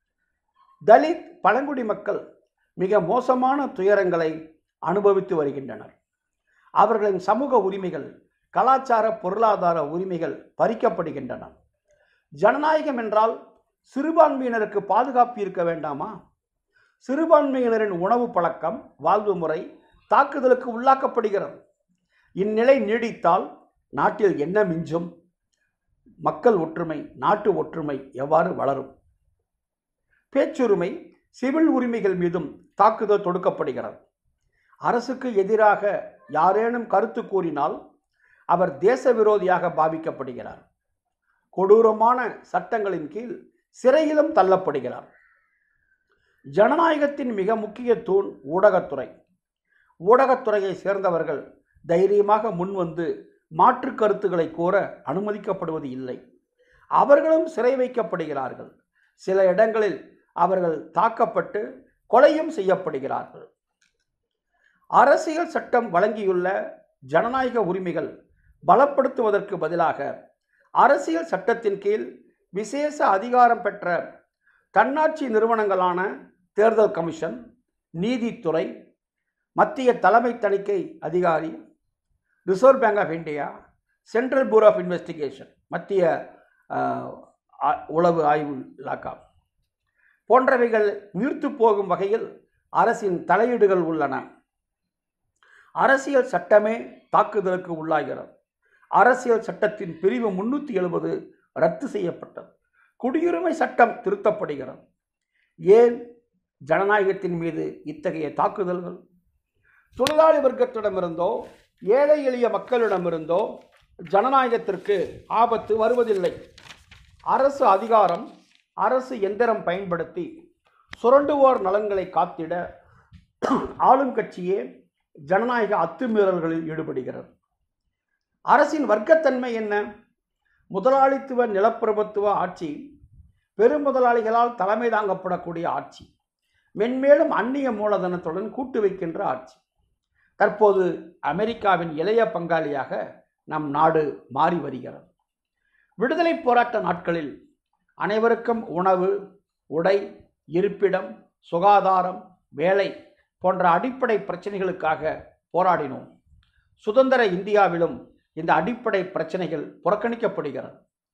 தலித் பழங்குடி மக்கள் மிக மோசமான துயரங்களை அனுபவித்து வருகின்றனர் அவர்களின் சமூக உரிமைகள் கலாச்சார பொருளாதார உரிமைகள் பறிக்கப்படுகின்றன ஜனநாயகம் என்றால் சிறுபான்மையினருக்கு பாதுகாப்பு இருக்க வேண்டாமா சிறுபான்மையினரின் உணவு பழக்கம் வாழ்வு முறை தாக்குதலுக்கு உள்ளாக்கப்படுகிறது இந்நிலை நீடித்தால் நாட்டில் என்ன மிஞ்சும் மக்கள் ஒற்றுமை நாட்டு ஒற்றுமை எவ்வாறு வளரும் பேச்சுரிமை சிவில் உரிமைகள் மீதும் தாக்குதல் தொடுக்கப்படுகிறது அரசுக்கு எதிராக யாரேனும் கருத்து கூறினால் அவர் தேச விரோதியாக பாவிக்கப்படுகிறார் கொடூரமான சட்டங்களின் கீழ் சிறையிலும் தள்ளப்படுகிறார் ஜனநாயகத்தின் மிக முக்கிய தூண் ஊடகத்துறை ஊடகத்துறையை சேர்ந்தவர்கள் தைரியமாக முன்வந்து மாற்று கருத்துக்களை கூற அனுமதிக்கப்படுவது இல்லை அவர்களும் சிறை வைக்கப்படுகிறார்கள் சில இடங்களில் அவர்கள் தாக்கப்பட்டு கொலையும் செய்யப்படுகிறார்கள் அரசியல் சட்டம் வழங்கியுள்ள ஜனநாயக உரிமைகள் பலப்படுத்துவதற்கு பதிலாக அரசியல் சட்டத்தின் கீழ் விசேஷ அதிகாரம் பெற்ற தன்னாட்சி நிறுவனங்களான தேர்தல் கமிஷன் நீதித்துறை மத்திய தலைமை தணிக்கை அதிகாரி reserve bank of India central bureau of investigation மத்திய அஹ், ஆ- உளவு ஆய்வு இலாக்கா போன்றவைகள் நீர்த்து போகும் வகையில் அரசின் தலையீடுகள் உள்ளன அரசியல் சட்டமே தாக்குதலுக்கு உள்ளாகிறது அரசியல் சட்டத்தின் பிரிவு முன்னூற்றி எழுபது ரத்து செய்யப்பட்டது குடியுரிமை சட்டம் திருத்தப்படுகிறது ஏன் ஜனநாயகத்தின் மீது இத்தகைய தாக்குதல்கள் தொழிலாளி வர்க்கத்திடமிருந்தோ ஏழை எளிய மக்களிடமிருந்தோ ஜனநாயகத்திற்கு ஆபத்து வருவதில்லை அரசு அதிகாரம் அரசு எந்திரம் பயன்படுத்தி சுரண்டுவோர் நலன்களை காத்திட ஆளும் கட்சியே ஜனநாயக அத்துமீறல்களில் ஈடுபடுகிறது அரசின் வர்க்கத்தன்மை என்ன முதலாளித்துவ நிலப்பிரபுத்துவ ஆட்சி பெருமுதலாளிகளால் தலைமை தாங்கப்படக்கூடிய ஆட்சி மென்மேலும் அந்நிய மூலதனத்துடன் கூட்டு வைக்கின்ற ஆட்சி தற்போது அமெரிக்காவின் இளைய பங்காளியாக நம் நாடு மாறி வருகிறது விடுதலை போராட்ட நாட்களில் அனைவருக்கும் உணவு உடை இருப்பிடம் சுகாதாரம் வேலை போன்ற அடிப்படை பிரச்சனைகளுக்காக போராடினோம் சுதந்திர இந்தியாவிலும் இந்த அடிப்படை பிரச்சனைகள் புறக்கணிக்கப்படுகிறது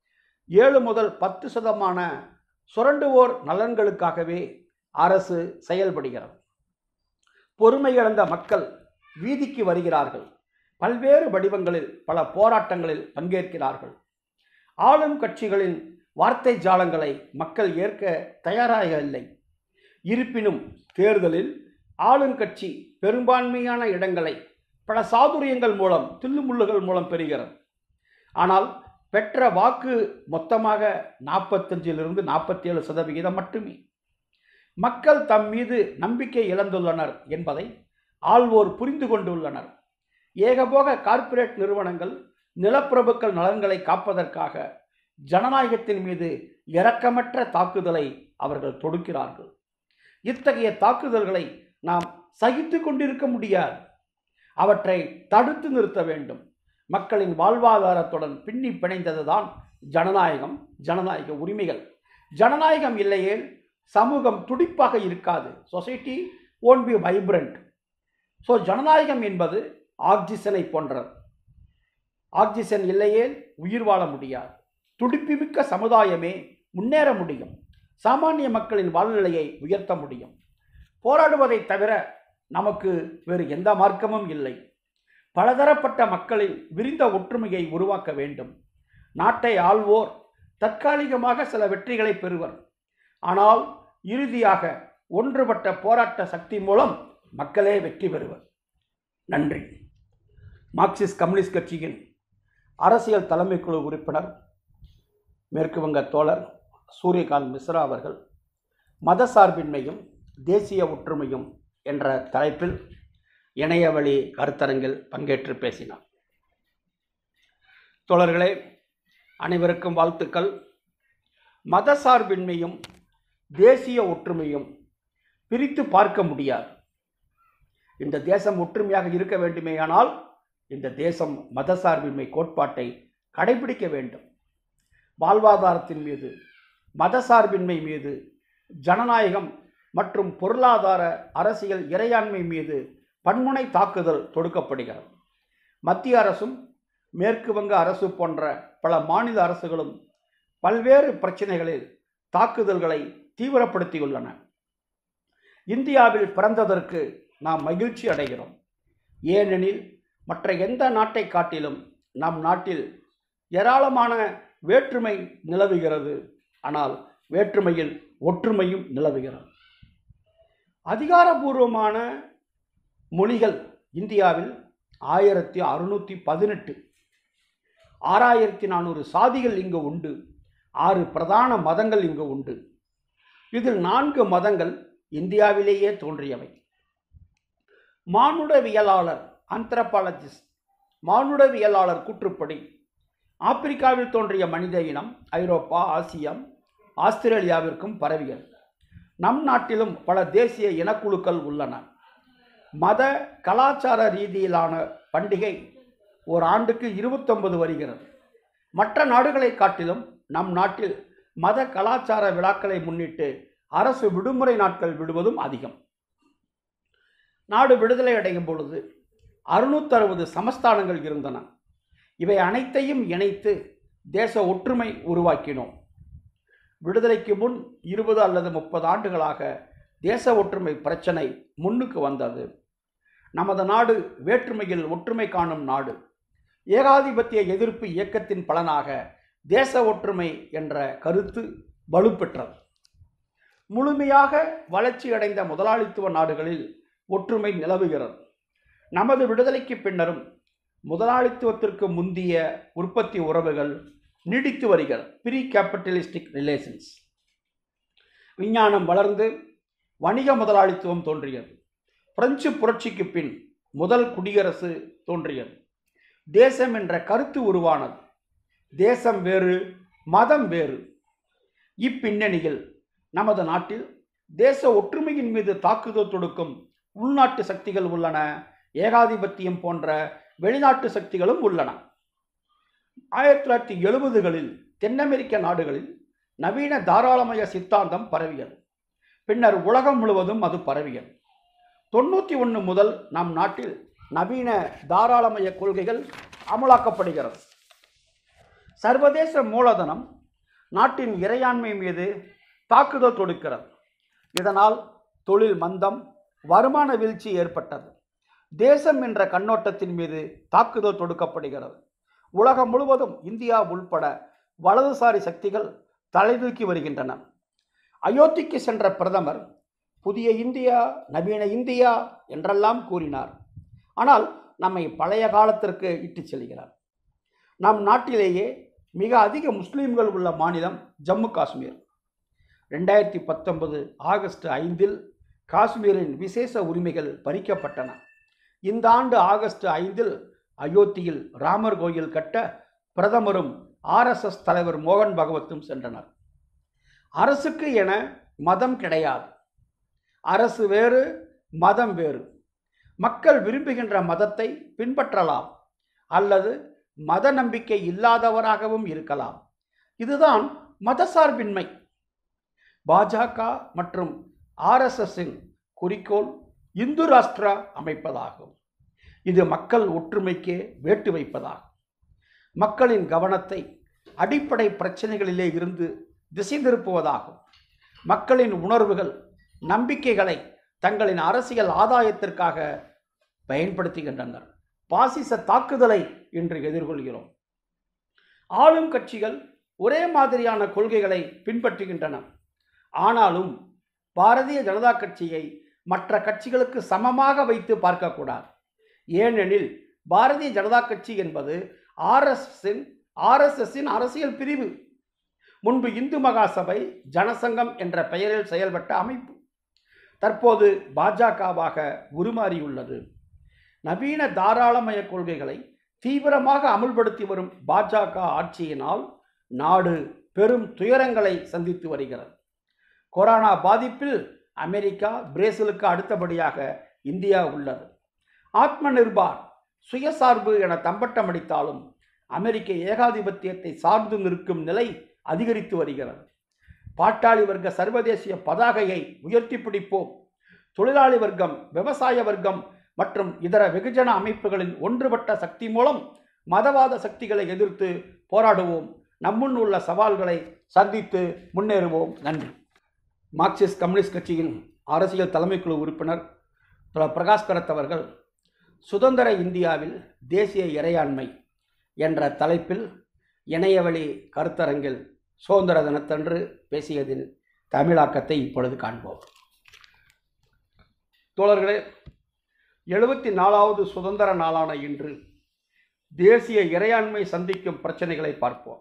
ஏழு முதல் பத்து சதமான சுரண்டுவோர் நலன்களுக்காகவே அரசு செயல்படுகிறது பொறுமை இழந்த மக்கள் வீதிக்கு வருகிறார்கள் பல்வேறு வடிவங்களில் பல போராட்டங்களில் பங்கேற்கிறார்கள் ஆளும் கட்சிகளின் வார்த்தை ஜாலங்களை மக்கள் ஏற்க தயாராக இல்லை இருப்பினும் தேர்தலில் ஆளுங்கட்சி பெரும்பான்மையான இடங்களை பல சாதுரியங்கள் மூலம் தில்லுமுள்ளுகள் மூலம் பெறுகிறது ஆனால் பெற்ற வாக்கு மொத்தமாக நாற்பத்தஞ்சிலிருந்து நாற்பத்தி ஏழு சதவிகிதம் மட்டுமே மக்கள் தம் மீது நம்பிக்கை இழந்துள்ளனர் என்பதை ஆள்வோர் புரிந்து கொண்டுள்ளனர் ஏகபோக கார்ப்பரேட் நிறுவனங்கள் நிலப்பிரபுக்கள் நலன்களை காப்பதற்காக ஜனநாயகத்தின் மீது இரக்கமற்ற தாக்குதலை அவர்கள் தொடுக்கிறார்கள் இத்தகைய தாக்குதல்களை நாம் சகித்து கொண்டிருக்க முடியாது அவற்றை தடுத்து நிறுத்த வேண்டும் மக்களின் வாழ்வாதாரத்துடன் பின்னி பிணைந்ததுதான் ஜனநாயகம் ஜனநாயக உரிமைகள் ஜனநாயகம் இல்லையேல் சமூகம் துடிப்பாக இருக்காது society won't be vibrant so ஜனநாயகம் என்பது ஆக்சிஜனை போன்றது ஆக்சிஜன் இல்லையேல் உயிர் வாழ முடியாது துடிப்புமிக்க சமுதாயமே முன்னேற முடியும் சாமானிய மக்களின் வாழ்நிலையை உயர்த்த முடியும் போராடுவதை தவிர நமக்கு வேறு எந்த மார்க்கமும் இல்லை பலதரப்பட்ட மக்களின் விரிந்த ஒற்றுமையை உருவாக்க வேண்டும் நாட்டை ஆள்வோர் தற்காலிகமாக சில வெற்றிகளை பெறுவர் ஆனால் இறுதியாக ஒன்றுபட்ட போராட்ட சக்தி மூலம் மக்களே வெற்றி பெறுவர் நன்றி மார்க்சிஸ்ட் கம்யூனிஸ்ட் கட்சியின் அரசியல் தலைமைக்குழு உறுப்பினர் மேற்கு வங்க தோழர் சூரியகாந்த் மிஸ்ரா அவர்கள் மதசார்பின்மையும் தேசிய ஒற்றுமையும் என்ற தலைப்பில் இணையவழி கருத்தரங்கில் பங்கேற்று பேசினார் தோழர்களே அனைவருக்கும் வாழ்த்துக்கள் மதசார்பின்மையும் தேசிய ஒற்றுமையும் பிரித்து பார்க்க முடியாது இந்த தேசம் ஒற்றுமையாக இருக்க வேண்டுமேயானால் இந்த தேசம் மதசார்பின்மை கோட்பாட்டை கடைபிடிக்க வேண்டும் வாழ்வாதாரத்தின் மீது மதசார்பின்மை மீது ஜனநாயகம் மற்றும் பொருளாதார அரசியல் இறையாண்மை மீது பன்முனை தாக்குதல் தொடுக்கப்படுகிறது மத்திய அரசும் மேற்கு வங்க அரசு போன்ற பல மாநில அரசுகளும் பல்வேறு பிரச்சனைகளில் தாக்குதல்களை தீவிரப்படுத்தியுள்ளன இந்தியாவில் பிறந்ததற்கு நாம் மகிழ்ச்சி அடைகிறோம் ஏனெனில் மற்ற எந்த நாட்டை காட்டிலும் நம் நாட்டில் ஏராளமான வேற்றுமை நிலவுகிறது ஆனால் வேற்றுமையில் ஒற்றுமையும் நிலவுகிறது அதிகாரபூர்வமான மொழிகள் இந்தியாவில் ஆயிரத்தி அறுநூற்றி பதினெட்டு ஆறாயிரத்தி நானூறு சாதிகள் இங்கு உண்டு ஆறு பிரதான மதங்கள் இங்கு உண்டு இதில் நான்கு மதங்கள் இந்தியாவிலேயே தோன்றியவை மானுடவியலாளர் ஆந்த்ரபாலஜிஸ்ட் மானுடவியலாளர் கூற்றுப்படி ஆப்பிரிக்காவில் தோன்றிய மனித இனம் ஐரோப்பா ஆசியம் ஆஸ்திரேலியாவிற்கும் பரவியது நம் நாட்டிலும் பல தேசிய இனக்குழுக்கள் உள்ளன மத கலாச்சார ரீதியிலான பண்டிகை ஒரு ஆண்டுக்கு இருபத்தொன்பது வருகிறது மற்ற நாடுகளை காட்டிலும் நம் நாட்டில் மத கலாச்சார விழாக்களை முன்னிட்டு அரசு விடுமுறை நாட்கள் விடுவதும் அதிகம் நாடு விடுதலை அடையும் பொழுது அறுநூத்தறுபது சமஸ்தானங்கள் இருந்தன இவை அனைத்தையும் இணைத்து தேச ஒற்றுமை உருவாக்கினோம் விடுதலைக்கு முன் இருபது அல்லது முப்பது ஆண்டுகளாக தேச ஒற்றுமை பிரச்சனை முன்னுக்கு வந்தது நமது நாடு வேற்றுமையில் ஒற்றுமை காணும் நாடு ஏகாதிபத்திய எதிர்ப்பு இயக்கத்தின் பலனாக தேச ஒற்றுமை என்ற கருத்து வலுப்பெற்றது முழுமையாக வளர்ச்சியடைந்த முதலாளித்துவ நாடுகளில் ஒற்றுமை நிலவுகிறது நமது விடுதலைக்கு பின்னரும் முதலாளித்துவத்திற்கு முந்திய உற்பத்தி உறவுகள் நீடித்து வருகிறது ப்ரீ கேபிட்டலிஸ்டிக் ரிலேஷன்ஸ் விஞ்ஞானம் வளர்ந்து வணிக முதலாளித்துவம் தோன்றியது பிரெஞ்சு புரட்சிக்கு பின் முதல் குடியரசு தோன்றியது தேசம் என்ற கருத்து உருவானது தேசம் வேறு மதம் வேறு இப்பின்னணியில் நமது நாட்டில் தேச ஒற்றுமையின் மீது தாக்குதல் தொடுக்கும் உள்நாட்டு சக்திகள் உள்ளன ஏகாதிபத்தியம் போன்ற வெளிநாட்டு சக்திகளும் உள்ளன ஆயிரத்தி தொள்ளாயிரத்தி எழுபதுகளில் தென் அமெரிக்க நாடுகளில் நவீன தாராளமய சித்தாந்தம் பரவியது பின்னர் உலகம் முழுவதும் அது பரவியது தொண்ணூற்றி ஒன்று முதல் நம் நாட்டில் நவீன தாராளமய கொள்கைகள் அமலாக்கப்படுகிறது சர்வதேச மூலதனம் நாட்டின் இறையாண்மை மீது தாக்குதல் தொடுக்கிறது இதனால் தொழில் மந்தம் வருமான வீழ்ச்சி ஏற்பட்டது தேசம் என்ற கண்ணோட்டத்தின் மீது தாக்குதல் தொடுக்கப்படுகிறது உலகம் முழுவதும் இந்தியா உள்பட வலதுசாரி சக்திகள் தலைதூக்கி வருகின்றன அயோத்திக்கு சென்ற பிரதமர் புதிய இந்தியா நவீன இந்தியா என்றெல்லாம் கூறினார் ஆனால் நம்மை பழைய காலத்திற்கு இட்டுச் செல்கிறார் நம் நாட்டிலேயே மிக அதிக முஸ்லீம்கள் உள்ள மாநிலம் ஜம்மு காஷ்மீர் ரெண்டாயிரத்தி பத்தொன்பது ஆகஸ்ட் ஐந்தில் காஷ்மீரின் விசேஷ உரிமைகள் பறிக்கப்பட்டன இந்த ஆண்டு ஆகஸ்ட் ஐந்தில் அயோத்தியில் ராமர் கோயில் கட்ட பிரதமரும் ஆர்எஸ்எஸ் தலைவர் மோகன் பகவத்தும் சென்றனர் அரசுக்கு என மதம் கிடையாது அரசு வேறு மதம் வேறு மக்கள் விரும்புகின்ற மதத்தை பின்பற்றலாம் அல்லது மத நம்பிக்கை இல்லாதவராகவும் இருக்கலாம் இதுதான் மதசார்பின்மை பாஜக மற்றும் ஆர்எஸ்எஸ்ஸின் குறிக்கோள் இந்து ராஷ்டிரா அமைப்பதாகும் இது மக்கள் ஒற்றுமைக்கே வேட்டு வைப்பதாகும் மக்களின் கவனத்தை அடிப்படை பிரச்சனைகளிலே இருந்து திசை திருப்புவதாகும் மக்களின் உணர்வுகள் நம்பிக்கைகளை தங்களின் அரசியல் ஆதாயத்திற்காக பயன்படுத்துகின்றனர் பாசிச தாக்குதலை இன்று எதிர்கொள்கிறோம் ஆளும் கட்சிகள் ஒரே மாதிரியான கொள்கைகளை பின்பற்றுகின்றன ஆனாலும் பாரதிய ஜனதா கட்சியை மற்ற கட்சிகளுக்கு சமமாக வைத்து பார்க்கக்கூடாது ஏனெனில் பாரதிய ஜனதா கட்சி என்பது ஆர்எஸ்எஸின் ஆர்எஸ்எஸின் அரசியல் பிரிவு முன்பு இந்து மகாசபை ஜனசங்கம் என்ற பெயரில் செயல்பட்ட அமைப்பு தற்போது பாஜகவாக உருமாறியுள்ளது நவீன தாராளமய கொள்கைகளை தீவிரமாக அமுல்படுத்தி வரும் பாஜக ஆட்சியினால் நாடு பெரும் துயரங்களை சந்தித்து வருகிறது கொரோனா பாதிப்பில் அமெரிக்கா பிரேசிலுக்கு அடுத்தபடியாக இந்தியா உள்ளது ஆத்ம நிர்பார் சுயசார்பு என தம்பட்டம் அடித்தாலும் அமெரிக்க ஏகாதிபத்தியத்தை சார்ந்து நிற்கும் நிலை அதிகரித்து வருகிறது பாட்டாளி வர்க்க சர்வதேசிய பதாகையை உயர்த்தி பிடிப்போம் தொழிலாளி வர்க்கம் விவசாய வர்க்கம் மற்றும் இதர வெகுஜன அமைப்புகளின் ஒன்றுபட்ட சக்தி மூலம் மதவாத சக்திகளை எதிர்த்து போராடுவோம் நம்முன் உள்ள சவால்களை சந்தித்து முன்னேறுவோம் நன்றி மார்க்சிஸ்ட் கம்யூனிஸ்ட் கட்சியின் அரசியல் தலைமைக்குழு உறுப்பினர் பிர பிரகாஷ் கரத் அவர்கள் சுதந்திர இந்தியாவில் தேசிய இறையாண்மை என்ற தலைப்பில் இணையவழி கருத்தரங்கில் சுதந்திர தினத்தன்று பேசியதின் தமிழாக்கத்தை இப்பொழுது காண்போம் தோழர்களே எழுபத்தி நாலாவது சுதந்திர நாளான இன்று தேசிய இறையாண்மை சந்திக்கும் பிரச்சனைகளை பார்ப்போம்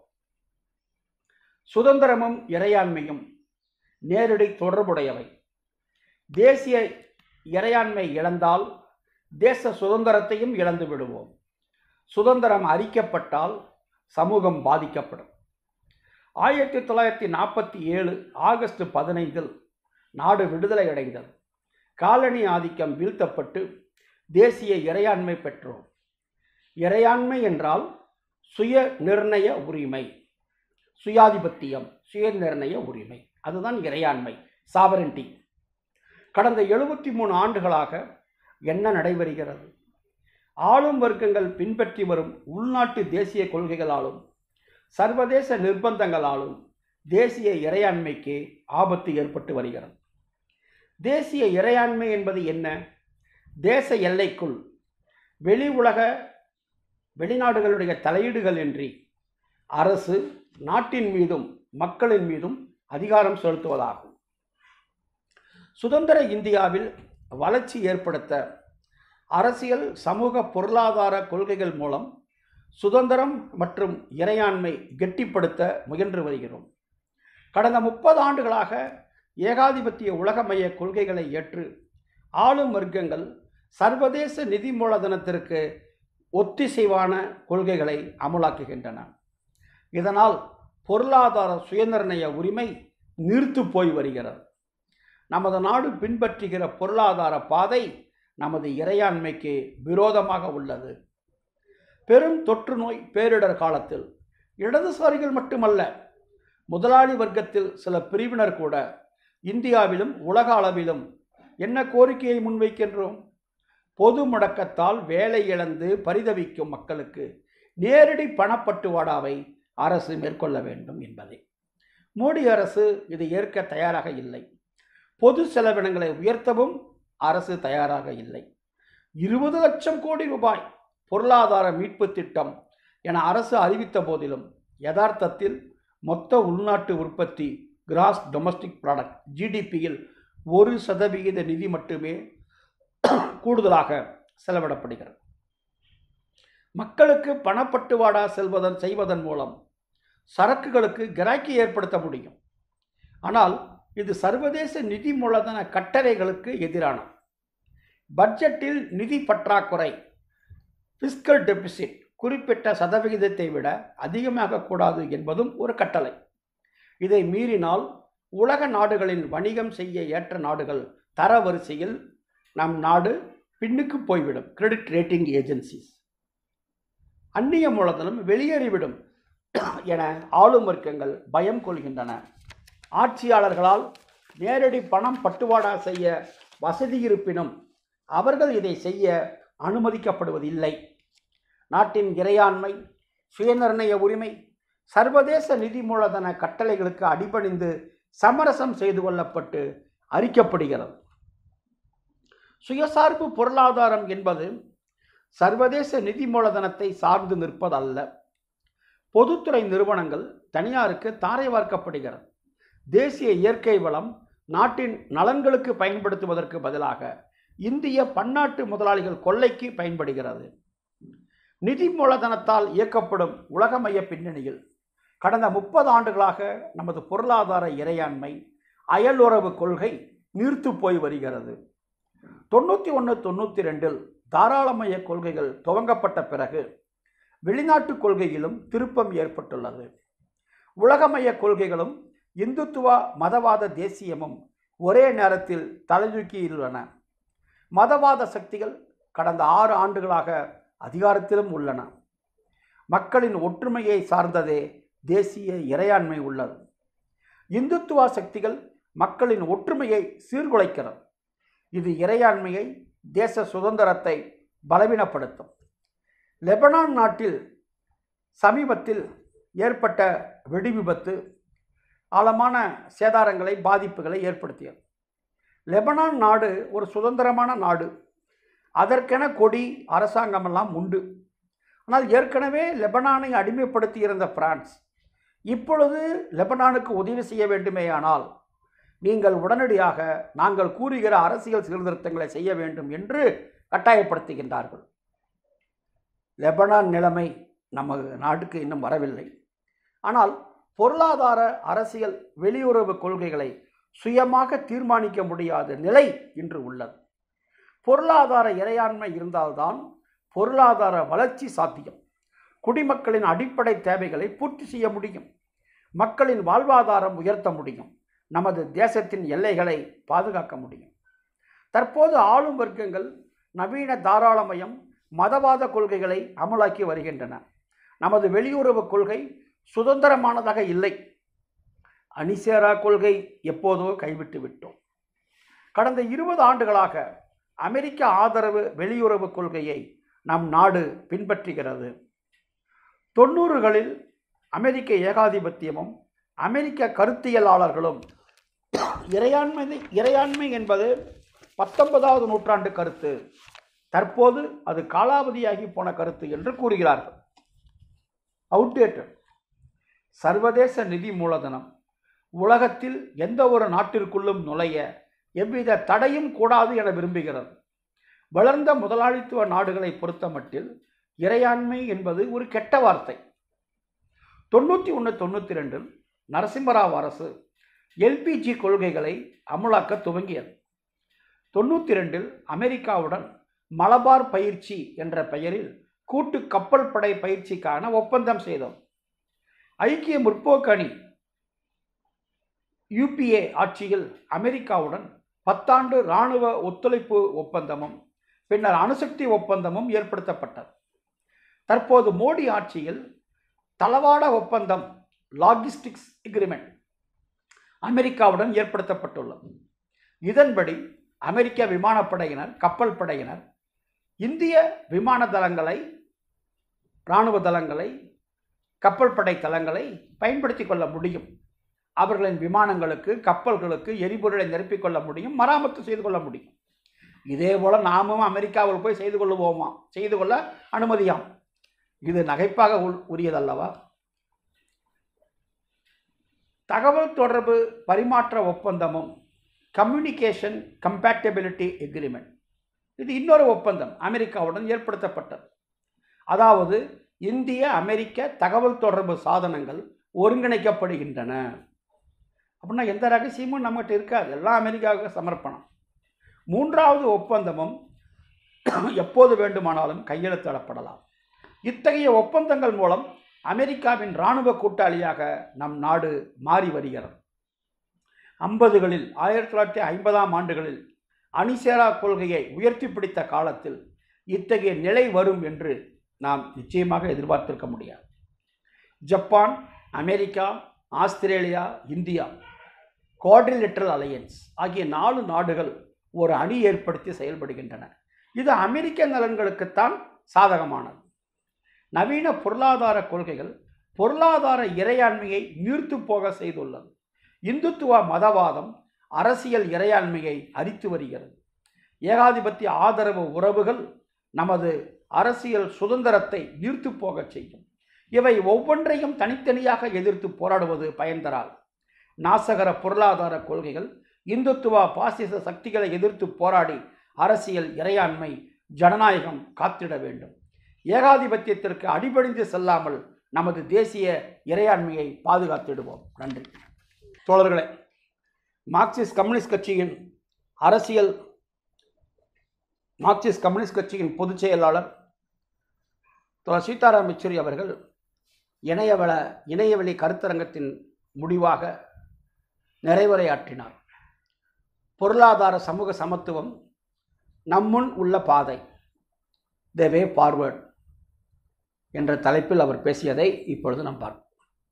சுதந்திரமும் இறையாண்மையும் நேரடி தொடர்புடையவை தேசிய இறையாண்மை இழந்தால் தேச சுதந்திரத்தையும் இழந்து விடுவோம் சுதந்திரம் அரிக்கப்பட்டால் சமூகம் பாதிக்கப்படும் ஆயிரத்தி தொள்ளாயிரத்தி நாற்பத்தி ஏழு ஆகஸ்ட் பதினைந்தில் நாடு விடுதலை அடைந்தது காலனி ஆதிக்கம் வீழ்த்தப்பட்டு தேசிய இறையாண்மை பெற்றோம் இறையாண்மை என்றால் சுய நிர்ணய உரிமை சுயாதிபத்தியம் சுய நிர்ணய உரிமை அதுதான் இறையாண்மை சாவரண்டி கடந்த எழுபத்தி மூணு ஆண்டுகளாக என்ன நடைபெறுகிறது ஆளும் வர்க்கங்கள் பின்பற்றி வரும் உள்நாட்டு தேசிய கொள்கைகளாலும் சர்வதேச நிர்பந்தங்களாலும் தேசிய இறையாண்மைக்கு ஆபத்து ஏற்பட்டு வருகிறது தேசிய இறையாண்மை என்பது என்ன தேச எல்லைக்குள் வெளி உலக வெளிநாடுகளுடைய தலையீடுகள் இன்றி அரசு நாட்டின் மீதும் மக்களின் மீதும் அதிகாரம் செலுத்துவதாகும் சுதந்திர இந்தியாவில் வளர்ச்சி ஏற்படுத்த அரசியல் சமூக பொருளாதார கொள்கைகள் மூலம் சுதந்திரம் மற்றும் இறையாண்மை கெட்டிப்படுத்த முயன்று வருகிறோம் கடந்த முப்பது ஆண்டுகளாக ஏகாதிபத்திய உலகமய கொள்கைகளை ஏற்று ஆளும் வர்க்கங்கள் சர்வதேச நிதி மூலதனத்திற்கு ஒத்திசைவான கொள்கைகளை அமலாக்குகின்றன இதனால் பொருளாதார சுயநிர்ணய உரிமை நீர்த்து போய் வருகிறது நமது நாடு பின்பற்றுகிற பொருளாதார பாதை நமது இறையாண்மைக்கு விரோதமாக உள்ளது பெரும் தொற்று நோய் பேரிடர் காலத்தில் இடதுசாரிகள் மட்டுமல்ல முதலாளி வர்க்கத்தில் சில பிரிவினர் கூட இந்தியாவிலும் உலக அளவிலும் என்ன கோரிக்கையை முன்வைக்கின்றோம் பொது முடக்கத்தால் வேலை இழந்து பரிதவிக்கும் மக்களுக்கு நேரடி பணப்பட்டுவாடாவை அரசு மேற்கொள்ள வேண்டும் என்பதே மோடி அரசு இதை ஏற்க தயாராக இல்லை பொது செலவினங்களை உயர்த்தவும் அரசு தயாராக இல்லை இருபது லட்சம் கோடி ரூபாய் பொருளாதார மீட்பு திட்டம் என அரசு அறிவித்த போதிலும் யதார்த்தத்தில் மொத்த உள்நாட்டு உற்பத்தி கிராஸ் டொமஸ்டிக் ப்ராடக்ட் ஜிடிபியில் ஒரு சதவிகித நிதி மட்டுமே கூடுதலாக செலவிடப்படுகிறது மக்களுக்கு பணப்பட்டுவாடா செல்வதன் செய்வதன் மூலம் சரக்குகளுக்கு கிராக்கி ஏற்படுத்த முடியும் ஆனால் இது சர்வதேச நிதி மூலதன கட்டளைகளுக்கு எதிரான பட்ஜெட்டில் நிதி பற்றாக்குறை பிஸ்கல் டெபிசிட் குறிப்பிட்ட சதவிகிதத்தை விட அதிகமாக கூடாது என்பதும் ஒரு கட்டளை இதை மீறினால் உலக நாடுகளின் வணிகம் செய்ய ஏற்ற நாடுகள் தரவரிசையில் நம் நாடு பின்னுக்கு போய்விடும் கிரெடிட் ரேட்டிங் ஏஜென்சிஸ் அந்நிய மூலதனம் வெளியேறிவிடும் என ஆளும் வர்க்கங்கள் பயம் கொள்கின்றன ஆட்சியாளர்களால் நேரடி பணம் பட்டுவாடா செய்ய வசதி இருப்பினும் அவர்கள் இதை செய்ய அனுமதிக்கப்படுவதில்லை நாட்டின் இறையாண்மை சுயநிர்ணய உரிமை சர்வதேச நிதி மூலதன கட்டளைகளுக்கு அடிபணிந்து சமரசம் செய்து கொள்ளப்பட்டு அரிக்கப்படுகிறது சுயசார்பு பொருளாதாரம் என்பது சர்வதேச நிதி மூலதனத்தை சார்ந்து நிற்பதல்ல பொதுத்துறை நிறுவனங்கள் தனியாருக்கு தாரை வார்க்கப்படுகிறது தேசிய இயற்கை வளம் நாட்டின் நலன்களுக்கு பயன்படுத்துவதற்கு பதிலாக இந்திய பன்னாட்டு முதலாளிகள் கொள்ளைக்கு பயன்படுகிறது நிதி மூலதனத்தால் இயக்கப்படும் உலகமய பின்னணியில் கடந்த முப்பது ஆண்டுகளாக நமது பொருளாதார இறையாண்மை அயலுறவு கொள்கை நீர்த்து போய் வருகிறது தொண்ணூற்றி ஒன்று தொண்ணூற்றி ரெண்டில் தாராளமய கொள்கைகள் துவங்கப்பட்ட பிறகு வெளிநாட்டு கொள்கையிலும் திருப்பம் ஏற்பட்டுள்ளது உலகமய கொள்கைகளும் இந்துத்துவ மதவாத தேசியமும் ஒரே நேரத்தில் தலைதூக்கியுள்ளன மதவாத சக்திகள் கடந்த ஆறு ஆண்டுகளாக அதிகாரத்திலும் உள்ளன மக்களின் ஒற்றுமையை சார்ந்ததே தேசிய இறையாண்மை உள்ளது இந்துத்துவ சக்திகள் மக்களின் ஒற்றுமையை சீர்குலைக்கிறது இது இறையாண்மையை தேச சுதந்திரத்தை பலவீனப்படுத்தும் லெபனான் நாட்டில் சமீபத்தில் ஏற்பட்ட வெடி விபத்து ஆழமான சேதாரங்களை பாதிப்புகளை ஏற்படுத்தியது லெபனான் நாடு ஒரு சுதந்திரமான நாடு அதற்கென கொடி அரசாங்கமெல்லாம் உண்டு ஆனால் ஏற்கனவே லெபனானை அடிமைப்படுத்தி இருந்த பிரான்ஸ் இப்பொழுது லெபனானுக்கு உதவி செய்ய வேண்டுமேயானால் நீங்கள் உடனடியாக நாங்கள் கூறுகிற அரசியல் சீர்திருத்தங்களை செய்ய வேண்டும் என்று கட்டாயப்படுத்துகின்றார்கள் லெபனான் நிலைமை நம்ம நாட்டுக்கு இன்னும் வரவில்லை ஆனால் பொருளாதார அரசியல் வெளியுறவு கொள்கைகளை சுயமாக தீர்மானிக்க முடியாத நிலை இன்று உள்ளது பொருளாதார இறையாண்மை இருந்தால்தான் பொருளாதார வளர்ச்சி சாத்தியம் குடிமக்களின் அடிப்படை தேவைகளை பூர்த்தி செய்ய முடியும் மக்களின் வாழ்வாதாரம் உயர்த்த முடியும் நமது தேசத்தின் எல்லைகளை பாதுகாக்க முடியும் தற்போது ஆளும் வர்க்கங்கள் நவீன தாராளமயம் மதவாத கொள்கைகளை அமலாக்கி வருகின்றன நமது வெளியுறவு கொள்கை சுதந்திரமானதாக இல்லை அணிசேரா கொள்கை எப்போதோ கைவிட்டு விட்டோம் கடந்த இருபது ஆண்டுகளாக அமெரிக்க ஆதரவு வெளியுறவு கொள்கையை நம் நாடு பின்பற்றுகிறது தொண்ணூறுகளில் அமெரிக்க ஏகாதிபத்தியமும் அமெரிக்க கருத்தியலாளர்களும் இறையாண்மை இறையாண்மை என்பது பத்தொன்பதாவது நூற்றாண்டு கருத்து தற்போது அது காலாவதியாகி போன கருத்து என்று கூறுகிறார்கள் அவுடேட்டட் சர்வதேச நிதி மூலதனம் உலகத்தில் எந்த ஒரு நாட்டிற்குள்ளும் நுழைய எவ்வித தடையும் கூடாது என விரும்புகிறது வளர்ந்த முதலாளித்துவ நாடுகளை பொறுத்தமட்டில் இறையாண்மை என்பது ஒரு கெட்ட வார்த்தை தொண்ணூற்றி ஒன்று தொண்ணூற்றி ரெண்டில் நரசிம்மராவ் அரசு எல்பிஜி கொள்கைகளை அமலாக்க துவங்கியது தொண்ணூற்றி ரெண்டில் அமெரிக்காவுடன் மலபார் பயிற்சி என்ற பெயரில் கூட்டு கப்பல் படை பயிற்சிக்கான ஒப்பந்தம் செய்தோம் ஐக்கிய முற்போக்கு அணி யூபிஏ ஆட்சியில் அமெரிக்காவுடன் பத்தாண்டு இராணுவ ஒத்துழைப்பு ஒப்பந்தமும் பின்னர் அணுசக்தி ஒப்பந்தமும் ஏற்படுத்தப்பட்டது தற்போது மோடி ஆட்சியில் தளவாட ஒப்பந்தம் லாஜிஸ்டிக்ஸ் எக்ரிமெண்ட் அமெரிக்காவுடன் ஏற்படுத்தப்பட்டுள்ளது இதன்படி அமெரிக்க விமானப்படையினர் கப்பல் படையினர் இந்திய விமான தளங்களை இராணுவ தளங்களை கப்பல் படை தளங்களை பயன்படுத்தி கொள்ள முடியும் அவர்களின் விமானங்களுக்கு கப்பல்களுக்கு எரிபொருளை நிரப்பிக் கொள்ள முடியும் மராமத்து செய்து கொள்ள முடியும் இதே போல நாமும் அமெரிக்காவில் போய் செய்து கொள்ளுவோமா செய்து கொள்ள அனுமதியாம் இது நகைப்பாக உள்- உரியதல்லவா தகவல் தொடர்பு பரிமாற்ற ஒப்பந்தமும் கம்யூனிகேஷன் கம்பேட்டபிலிட்டி எக்ரிமெண்ட் இது இன்னொரு ஒப்பந்தம் அமெரிக்காவுடன் ஏற்படுத்தப்பட்டது அதாவது இந்திய அமெரிக்க தகவல் தொடர்பு சாதனங்கள் ஒருங்கிணைக்கப்படுகின்றன அப்படின்னா எந்த ரகசியமும் நம்மகிட்ட இருக்காது எல்லாம் அமெரிக்காவுக்கு சமர்ப்பணம் மூன்றாவது ஒப்பந்தமும் எப்போது வேண்டுமானாலும் கையெழுத்திடப்படலாம் இத்தகைய ஒப்பந்தங்கள் மூலம் அமெரிக்காவின் இராணுவ கூட்டாளியாக நம் நாடு மாறி வருகிறது ஐம்பதுகளில் ஆயிரத்தி தொள்ளாயிரத்தி ஐம்பதாம் ஆண்டுகளில் அணிசேரா கொள்கையை உயர்த்தி பிடித்த காலத்தில் இத்தகைய நிலை வரும் என்று நாம் நிச்சயமாக எதிர்பார்த்திருக்க முடியாது Japan America Australia India quadrilateral alliance ஆகிய நாலு நாடுகள் ஒரு அணி ஏற்படுத்தி செயல்படுகின்றன இது அமெரிக்க நலன்களுக்குத்தான் சாதகமானது நவீன பொருளாதார கொள்கைகள் பொருளாதார இறையாண்மையை நீர்த்து போக செய்துள்ளது இந்துத்துவ மதவாதம் அரசியல் இறையாண்மையை அரித்து வருகிறது ஏகாதிபத்திய ஆதரவு உறவுகள் நமது அரசியல் சுதந்திரத்தை நீர்த்து போகச் செய்யும் இவை ஒவ்வொன்றையும் தனித்தனியாக எதிர்த்து போராடுவது பயன் தராது நாசகர பொருளாதார கொள்கைகள் இந்துத்துவ பாசிச சக்திகளை எதிர்த்து போராடி அரசியல் இறையாண்மை ஜனநாயகம் காத்திட வேண்டும் ஏகாதிபத்தியத்திற்கு அடிபணிந்து செல்லாமல் நமது தேசிய இறையாண்மையை பாதுகாத்திடுவோம் நன்றி தோழர்களே மார்க்சிஸ்ட் கம்யூனிஸ்ட் கட்சியின் அரசியல் மார்க்சிஸ்ட் கம்யூனிஸ்ட் கட்சியின் பொதுச் செயலாளர் தோழர் சீதாராம் யெச்சூரி அவர்கள் இணையவள இணையவெளி கருத்தரங்கத்தின் முடிவாக நிறைவுரையாற்றினார் பொருளாதார சமூக சமத்துவம் நம்முன் உள்ள பாதை த வே ஃபார்வர்ட் என்ற தலைப்பில் அவர் பேசியதை இப்பொழுது நாம் பார்ப்போம்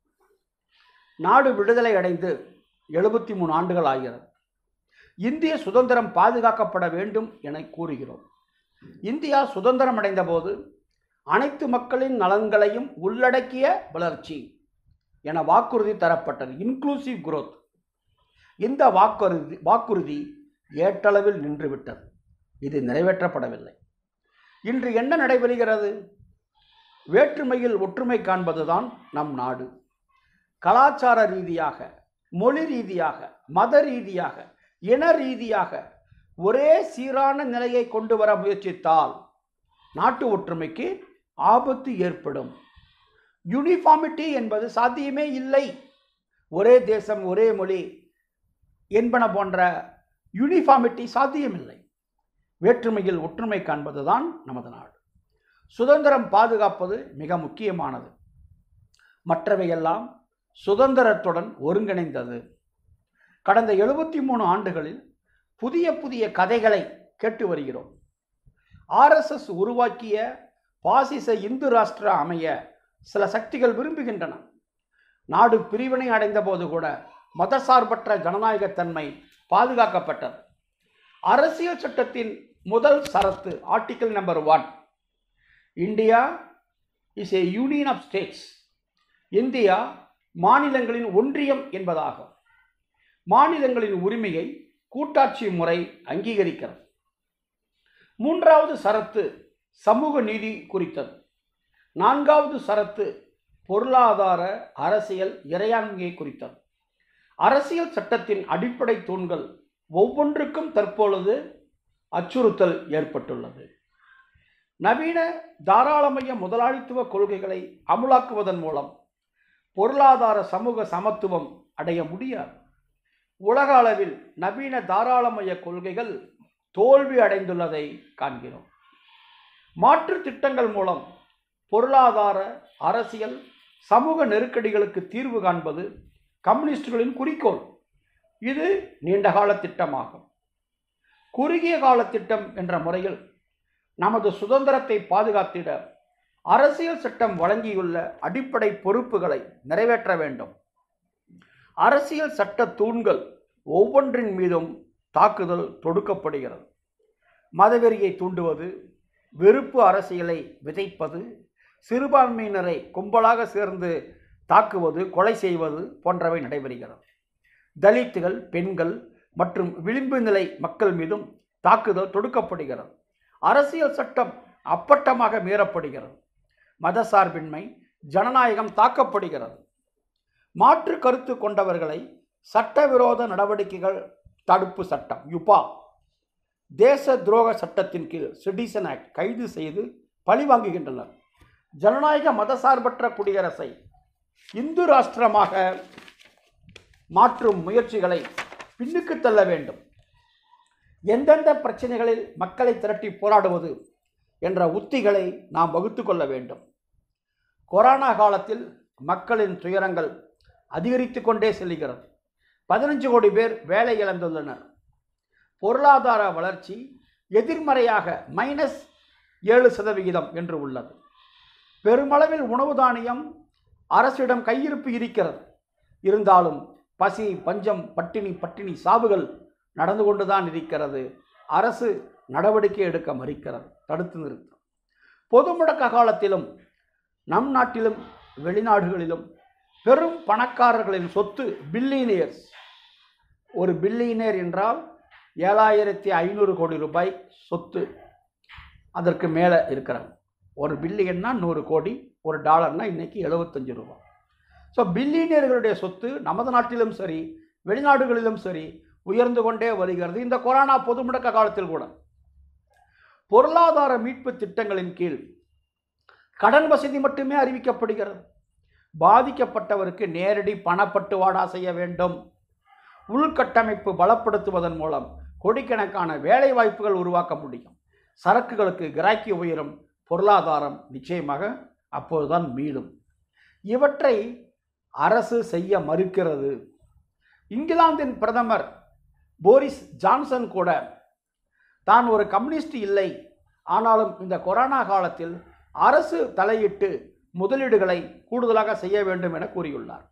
நாடு விடுதலை அடைந்து எழுபத்தி மூணு ஆண்டுகள் ஆகிறது இந்திய சுதந்திரம் பாதுகாக்கப்பட வேண்டும் என கூறுகிறோம் இந்தியா சுதந்திரம் அடைந்தபோது அனைத்து மக்களின் நலன்களையும் உள்ளடக்கிய வளர்ச்சி என வாக்குறுதி தரப்பட்டது இன்க்ளூசிவ் growth இந்த வாக்குறுதி வாக்குறுதி ஏட்டளவில் நின்றுவிட்டது இது நிறைவேற்றப்படவில்லை இன்று என்ன நடைபெறுகிறது வேற்றுமையில் ஒற்றுமை காண்பதுதான் நம் நாடு கலாச்சார ரீதியாக மொழி ரீதியாக மத ரீதியாக இன ரீதியாக ஒரே சீரான நிலையை கொண்டு வர முயற்சித்தால் நாட்டு ஒற்றுமைக்கு ஆபத்து ஏற்படும் யூனிஃபார்மிட்டி என்பது சாத்தியமே இல்லை ஒரே தேசம் ஒரே மொழி என்பன போன்ற யூனிஃபார்மிட்டி சாத்தியமில்லை வேற்றுமையில் ஒற்றுமை காண்பதுதான் நமது நாடு சுதந்திரம் பாதுகாப்பது மிக முக்கியமானது மற்றவையெல்லாம் சுதந்திரத்துடன் ஒருங்கிணைந்தது கடந்த எழுபத்தி மூணு ஆண்டுகளில் புதிய புதிய கதைகளை கேட்டு வருகிறோம் ஆர்எஸ்எஸ் உருவாக்கிய பாசிச இந்து ராஷ்டிரா அமைய சில சக்திகள் விரும்புகின்றன நாடு பிரிவினை அடைந்த போது கூட மதசார்பற்ற ஜனநாயகத்தன்மை பாதுகாக்கப்பட்டது அரசியல் சட்டத்தின் முதல் சரத்து article number one India is a union of states India மாநிலங்களின் ஒன்றியம் என்பதாகும் மாநிலங்களின் உரிமையை கூட்டாட்சி முறை அங்கீகரிக்கிறது மூன்றாவது சரத்து சமூக நீதி குறித்தது நான்காவது சரத்து பொருளாதார அரசியல் இறையாண்மையை குறித்தது அரசியல் சட்டத்தின் அடிப்படை தூண்கள் ஒவ்வொன்றுக்கும் தற்பொழுது அச்சுறுத்தல் ஏற்பட்டுள்ளது நவீன தாராளமய முதலாளித்துவ கொள்கைகளை அமுலாக்குவதன் மூலம் பொருளாதார சமூக சமத்துவம் அடைய முடியாது உலக அளவில் நவீன தாராளமய கொள்கைகள் தோல்வி அடைந்துள்ளதை காண்கிறோம் மாற்று திட்டங்கள் மூலம் பொருளாதார அரசியல் சமூக நெருக்கடிகளுக்கு தீர்வு காண்பது கம்யூனிஸ்டுகளின் குறிக்கோள் இது நீண்டகால திட்டமாகும் குறுகிய கால திட்டம் என்ற முறையில் நமது சுதந்திரத்தை பாதுகாத்திட அரசியல் சட்டம் வழங்கியுள்ள அடிப்படை பொறுப்புகளை நிறைவேற்ற வேண்டும் அரசியல் சட்ட தூண்கள் ஒவ்வொன்றின் மீதும் தாக்குதல் தொடுக்கப்படுகிறது மதவெறியை தூண்டுவது வெறுப்பு அரசியலை விதைப்பது சிறுபான்மையினரை கும்பலாக சேர்ந்து தாக்குவது கொலை செய்வது போன்றவை நடைபெறுகிறது தலித்துகள் பெண்கள் மற்றும் விளிம்பு நிலை மக்கள் மீதும் தாக்குதல் தொடுக்கப்படுகிறது அரசியல் சட்டம் அப்பட்டமாக மீறப்படுகிறது மதசார்பின்மை ஜனநாயகம் தாக்கப்படுகிறது மாற்று கருத்து கொண்டவர்களை சட்டவிரோத நடவடிக்கைகள் தடுப்பு சட்டம் யுபா தேச துரோக சட்டத்தின் கீழ் சிட்டிசன் ஆக்ட் கைது செய்து பழிவாங்குகின்றனர் ஜனநாயக மதசார்பற்ற குடியரசை இந்து ராஷ்டிரமாக மாற்றும் முயற்சிகளை பின்னுக்கு தள்ள வேண்டும் எந்தெந்த பிரச்சனைகளில் மக்களை திரட்டி போராடுவது என்ற உத்திகளை நாம் வகுத்து கொள்ள வேண்டும் கொரோனா காலத்தில் மக்களின் துயரங்கள் அதிகரித்து கொண்டே செல்கிறது பதினஞ்சு கோடி பேர் வேலை இழந்துள்ளனர் பொருளாதார வளர்ச்சி எதிர்மறையாக மைனஸ் ஏழு சதவிகிதம் என்று உள்ளது பெருமளவில் உணவு தானியம் அரசிடம் கையிருப்பு இருக்கிறது இருந்தாலும் பசி பஞ்சம் பட்டினி பட்டினி சாவுகள் நடந்து கொண்டுதான் இருக்கிறது அரசு நடவடிக்கை எடுக்க மறுக்கிறது தடுத்து நிறுத்தம் பொது முடக்க காலத்திலும் நம் நாட்டிலும் வெளிநாடுகளிலும் பெரும் பணக்காரர்களின் சொத்து பில்லியனியர்ஸ் ஒரு பில்லியனியர் என்றால் ஏழாயிரத்தி ஐநூறு கோடி ரூபாய் சொத்து அதற்கு மேலே இருக்கிறாங்க ஒரு பில்லியன்னா நூறு கோடி ஒரு டாலர்னா இன்னைக்கு எழுபத்தஞ்சு ரூபாய் ஸோ பில்லியனியர்களுடைய சொத்து நமது நாட்டிலும் சரி வெளிநாடுகளிலும் சரி உயர்ந்து கொண்டே வருகிறது இந்த கொரோனா பொது முடக்க காலத்தில் கூட பொருளாதார மீட்பு திட்டங்களின் கீழ் கடன் வசதி மட்டுமே அறிவிக்கப்படுகிறது பாதிக்கப்பட்டவருக்கு நேரடி பணப்பட்டுவாடா செய்ய வேண்டும் உள்கட்டமைப்பு பலப்படுத்துவதன் மூலம் கோடிக்கணக்கான வேலை வாய்ப்புகள் உருவாக்க முடியும் சரக்குகளுக்கு கிராக்கி உயரும் பொருளாதாரம் நிச்சயமாக அப்போதுதான் மீளும் இவற்றை அரசு செய்ய மறுக்கிறது இங்கிலாந்தின் பிரதமர் போரிஸ் ஜான்சன் கூட தான் ஒரு கம்யூனிஸ்ட் இல்லை ஆனாலும் இந்த கொரோனா காலத்தில் அரசு தலையிட்டு முதலீடுகளை கூடுதலாக செய்ய வேண்டும் என கூறியுள்ளார்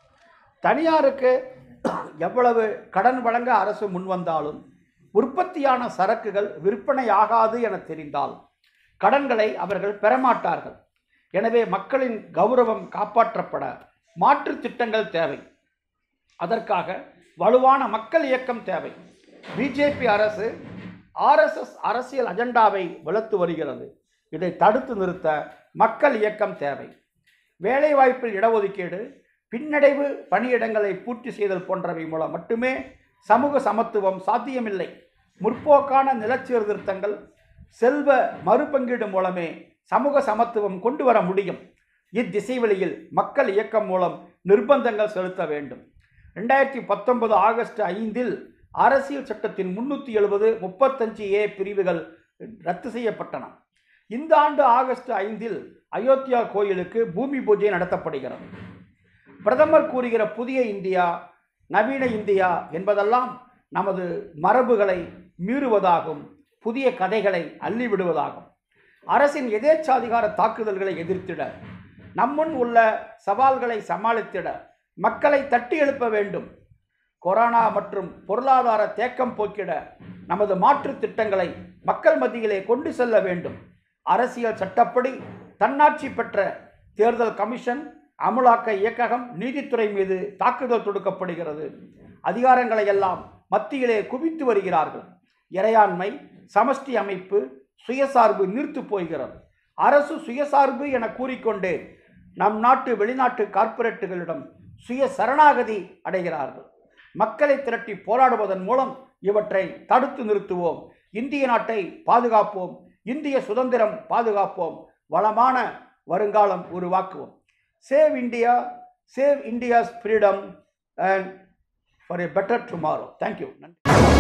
தனியாருக்கு எவ்வளவு கடன் வழங்க அரசு முன்வந்தாலும் உற்பத்தியான சரக்குகள் விற்பனையாகாது என தெரிந்தால் கடன்களை அவர்கள் பெறமாட்டார்கள் எனவே மக்களின் கௌரவம் காப்பாற்றப்பட மாற்று திட்டங்கள் தேவை அதற்காக வலுவான மக்கள் இயக்கம் தேவை பிஜேபி அரசு ஆர்எஸ்எஸ் அரசியல் அஜெண்டாவை வளர்த்து வருகிறது இதை தடுத்து நிறுத்த மக்கள் இயக்கம் தேவை வேலைவாய்ப்பில் இடஒதுக்கீடு பின்னடைவு பணியிடங்களை பூர்த்தி செய்தல் போன்றவை மூலம் மட்டுமே சமூக சமத்துவம் சாத்தியமில்லை முற்போக்கான நிலச்சீர்திருத்தங்கள் செல்வ மறுபங்கீடு மூலமே சமூக சமத்துவம் கொண்டு வர முடியும் இத்திசை வழியில் மக்கள் இயக்கம் மூலம் நிர்பந்தங்கள் செலுத்த வேண்டும் ரெண்டாயிரத்தி பத்தொன்பது ஆகஸ்ட் ஐந்தில் அரசியல் சட்டத்தின் முன்னூற்றி எழுபது முப்பத்தஞ்சு ஏ பிரிவுகள் ரத்து செய்யப்பட்டன இந்த ஆண்டு ஆகஸ்ட் ஐந்தில் அயோத்தியா கோயிலுக்கு பூமி பூஜை நடத்தப்படுகிறது பிரதமர் கூறுகிற புதிய இந்தியா நவீன இந்தியா என்பதெல்லாம் நமது மரபுகளை மீறுவதாகும் புதிய கதைகளை அள்ளிவிடுவதாகும் அரசின் எதேச்சாதிகார தாக்குதல்களை எதிர்த்திட நம்முன் உள்ள சவால்களை சமாளித்திட மக்களை தட்டி எழுப்ப வேண்டும் கொரோனா மற்றும் பொருளாதார தேக்கம் போக்கிட நமது மாற்று திட்டங்களை மக்கள் மத்தியிலே கொண்டு செல்ல வேண்டும் அரசியல் சட்டப்படி தன்னாட்சி பெற்ற தேர்தல் கமிஷன் அமலாக்க இயக்ககம் நீதித்துறை மீது தாக்குதல் தொடுக்கப்படுகிறது அதிகாரங்களை எல்லாம் மத்தியிலே குவித்து வருகிறார்கள் இறையாண்மை சமஷ்டி அமைப்பு சுயசார்பு நீர்த்து போகிறது அரசு சுயசார்பு என கூறிக்கொண்டே நம் நாட்டு வெளிநாட்டு கார்ப்பரேட்டுகளிடம் சுய சரணாகதி அடைகிறார்கள் மக்களை திரட்டி போராடுவதன் மூலம் இவற்றை தடுத்து நிறுத்துவோம் இந்திய நாட்டை பாதுகாப்போம் இந்திய சுதந்திரம் பாதுகாப்போம் வளமான வருங்காலம் உருவாக்குவோம் save India save India's freedom and for a better tomorrow thank you நன்றி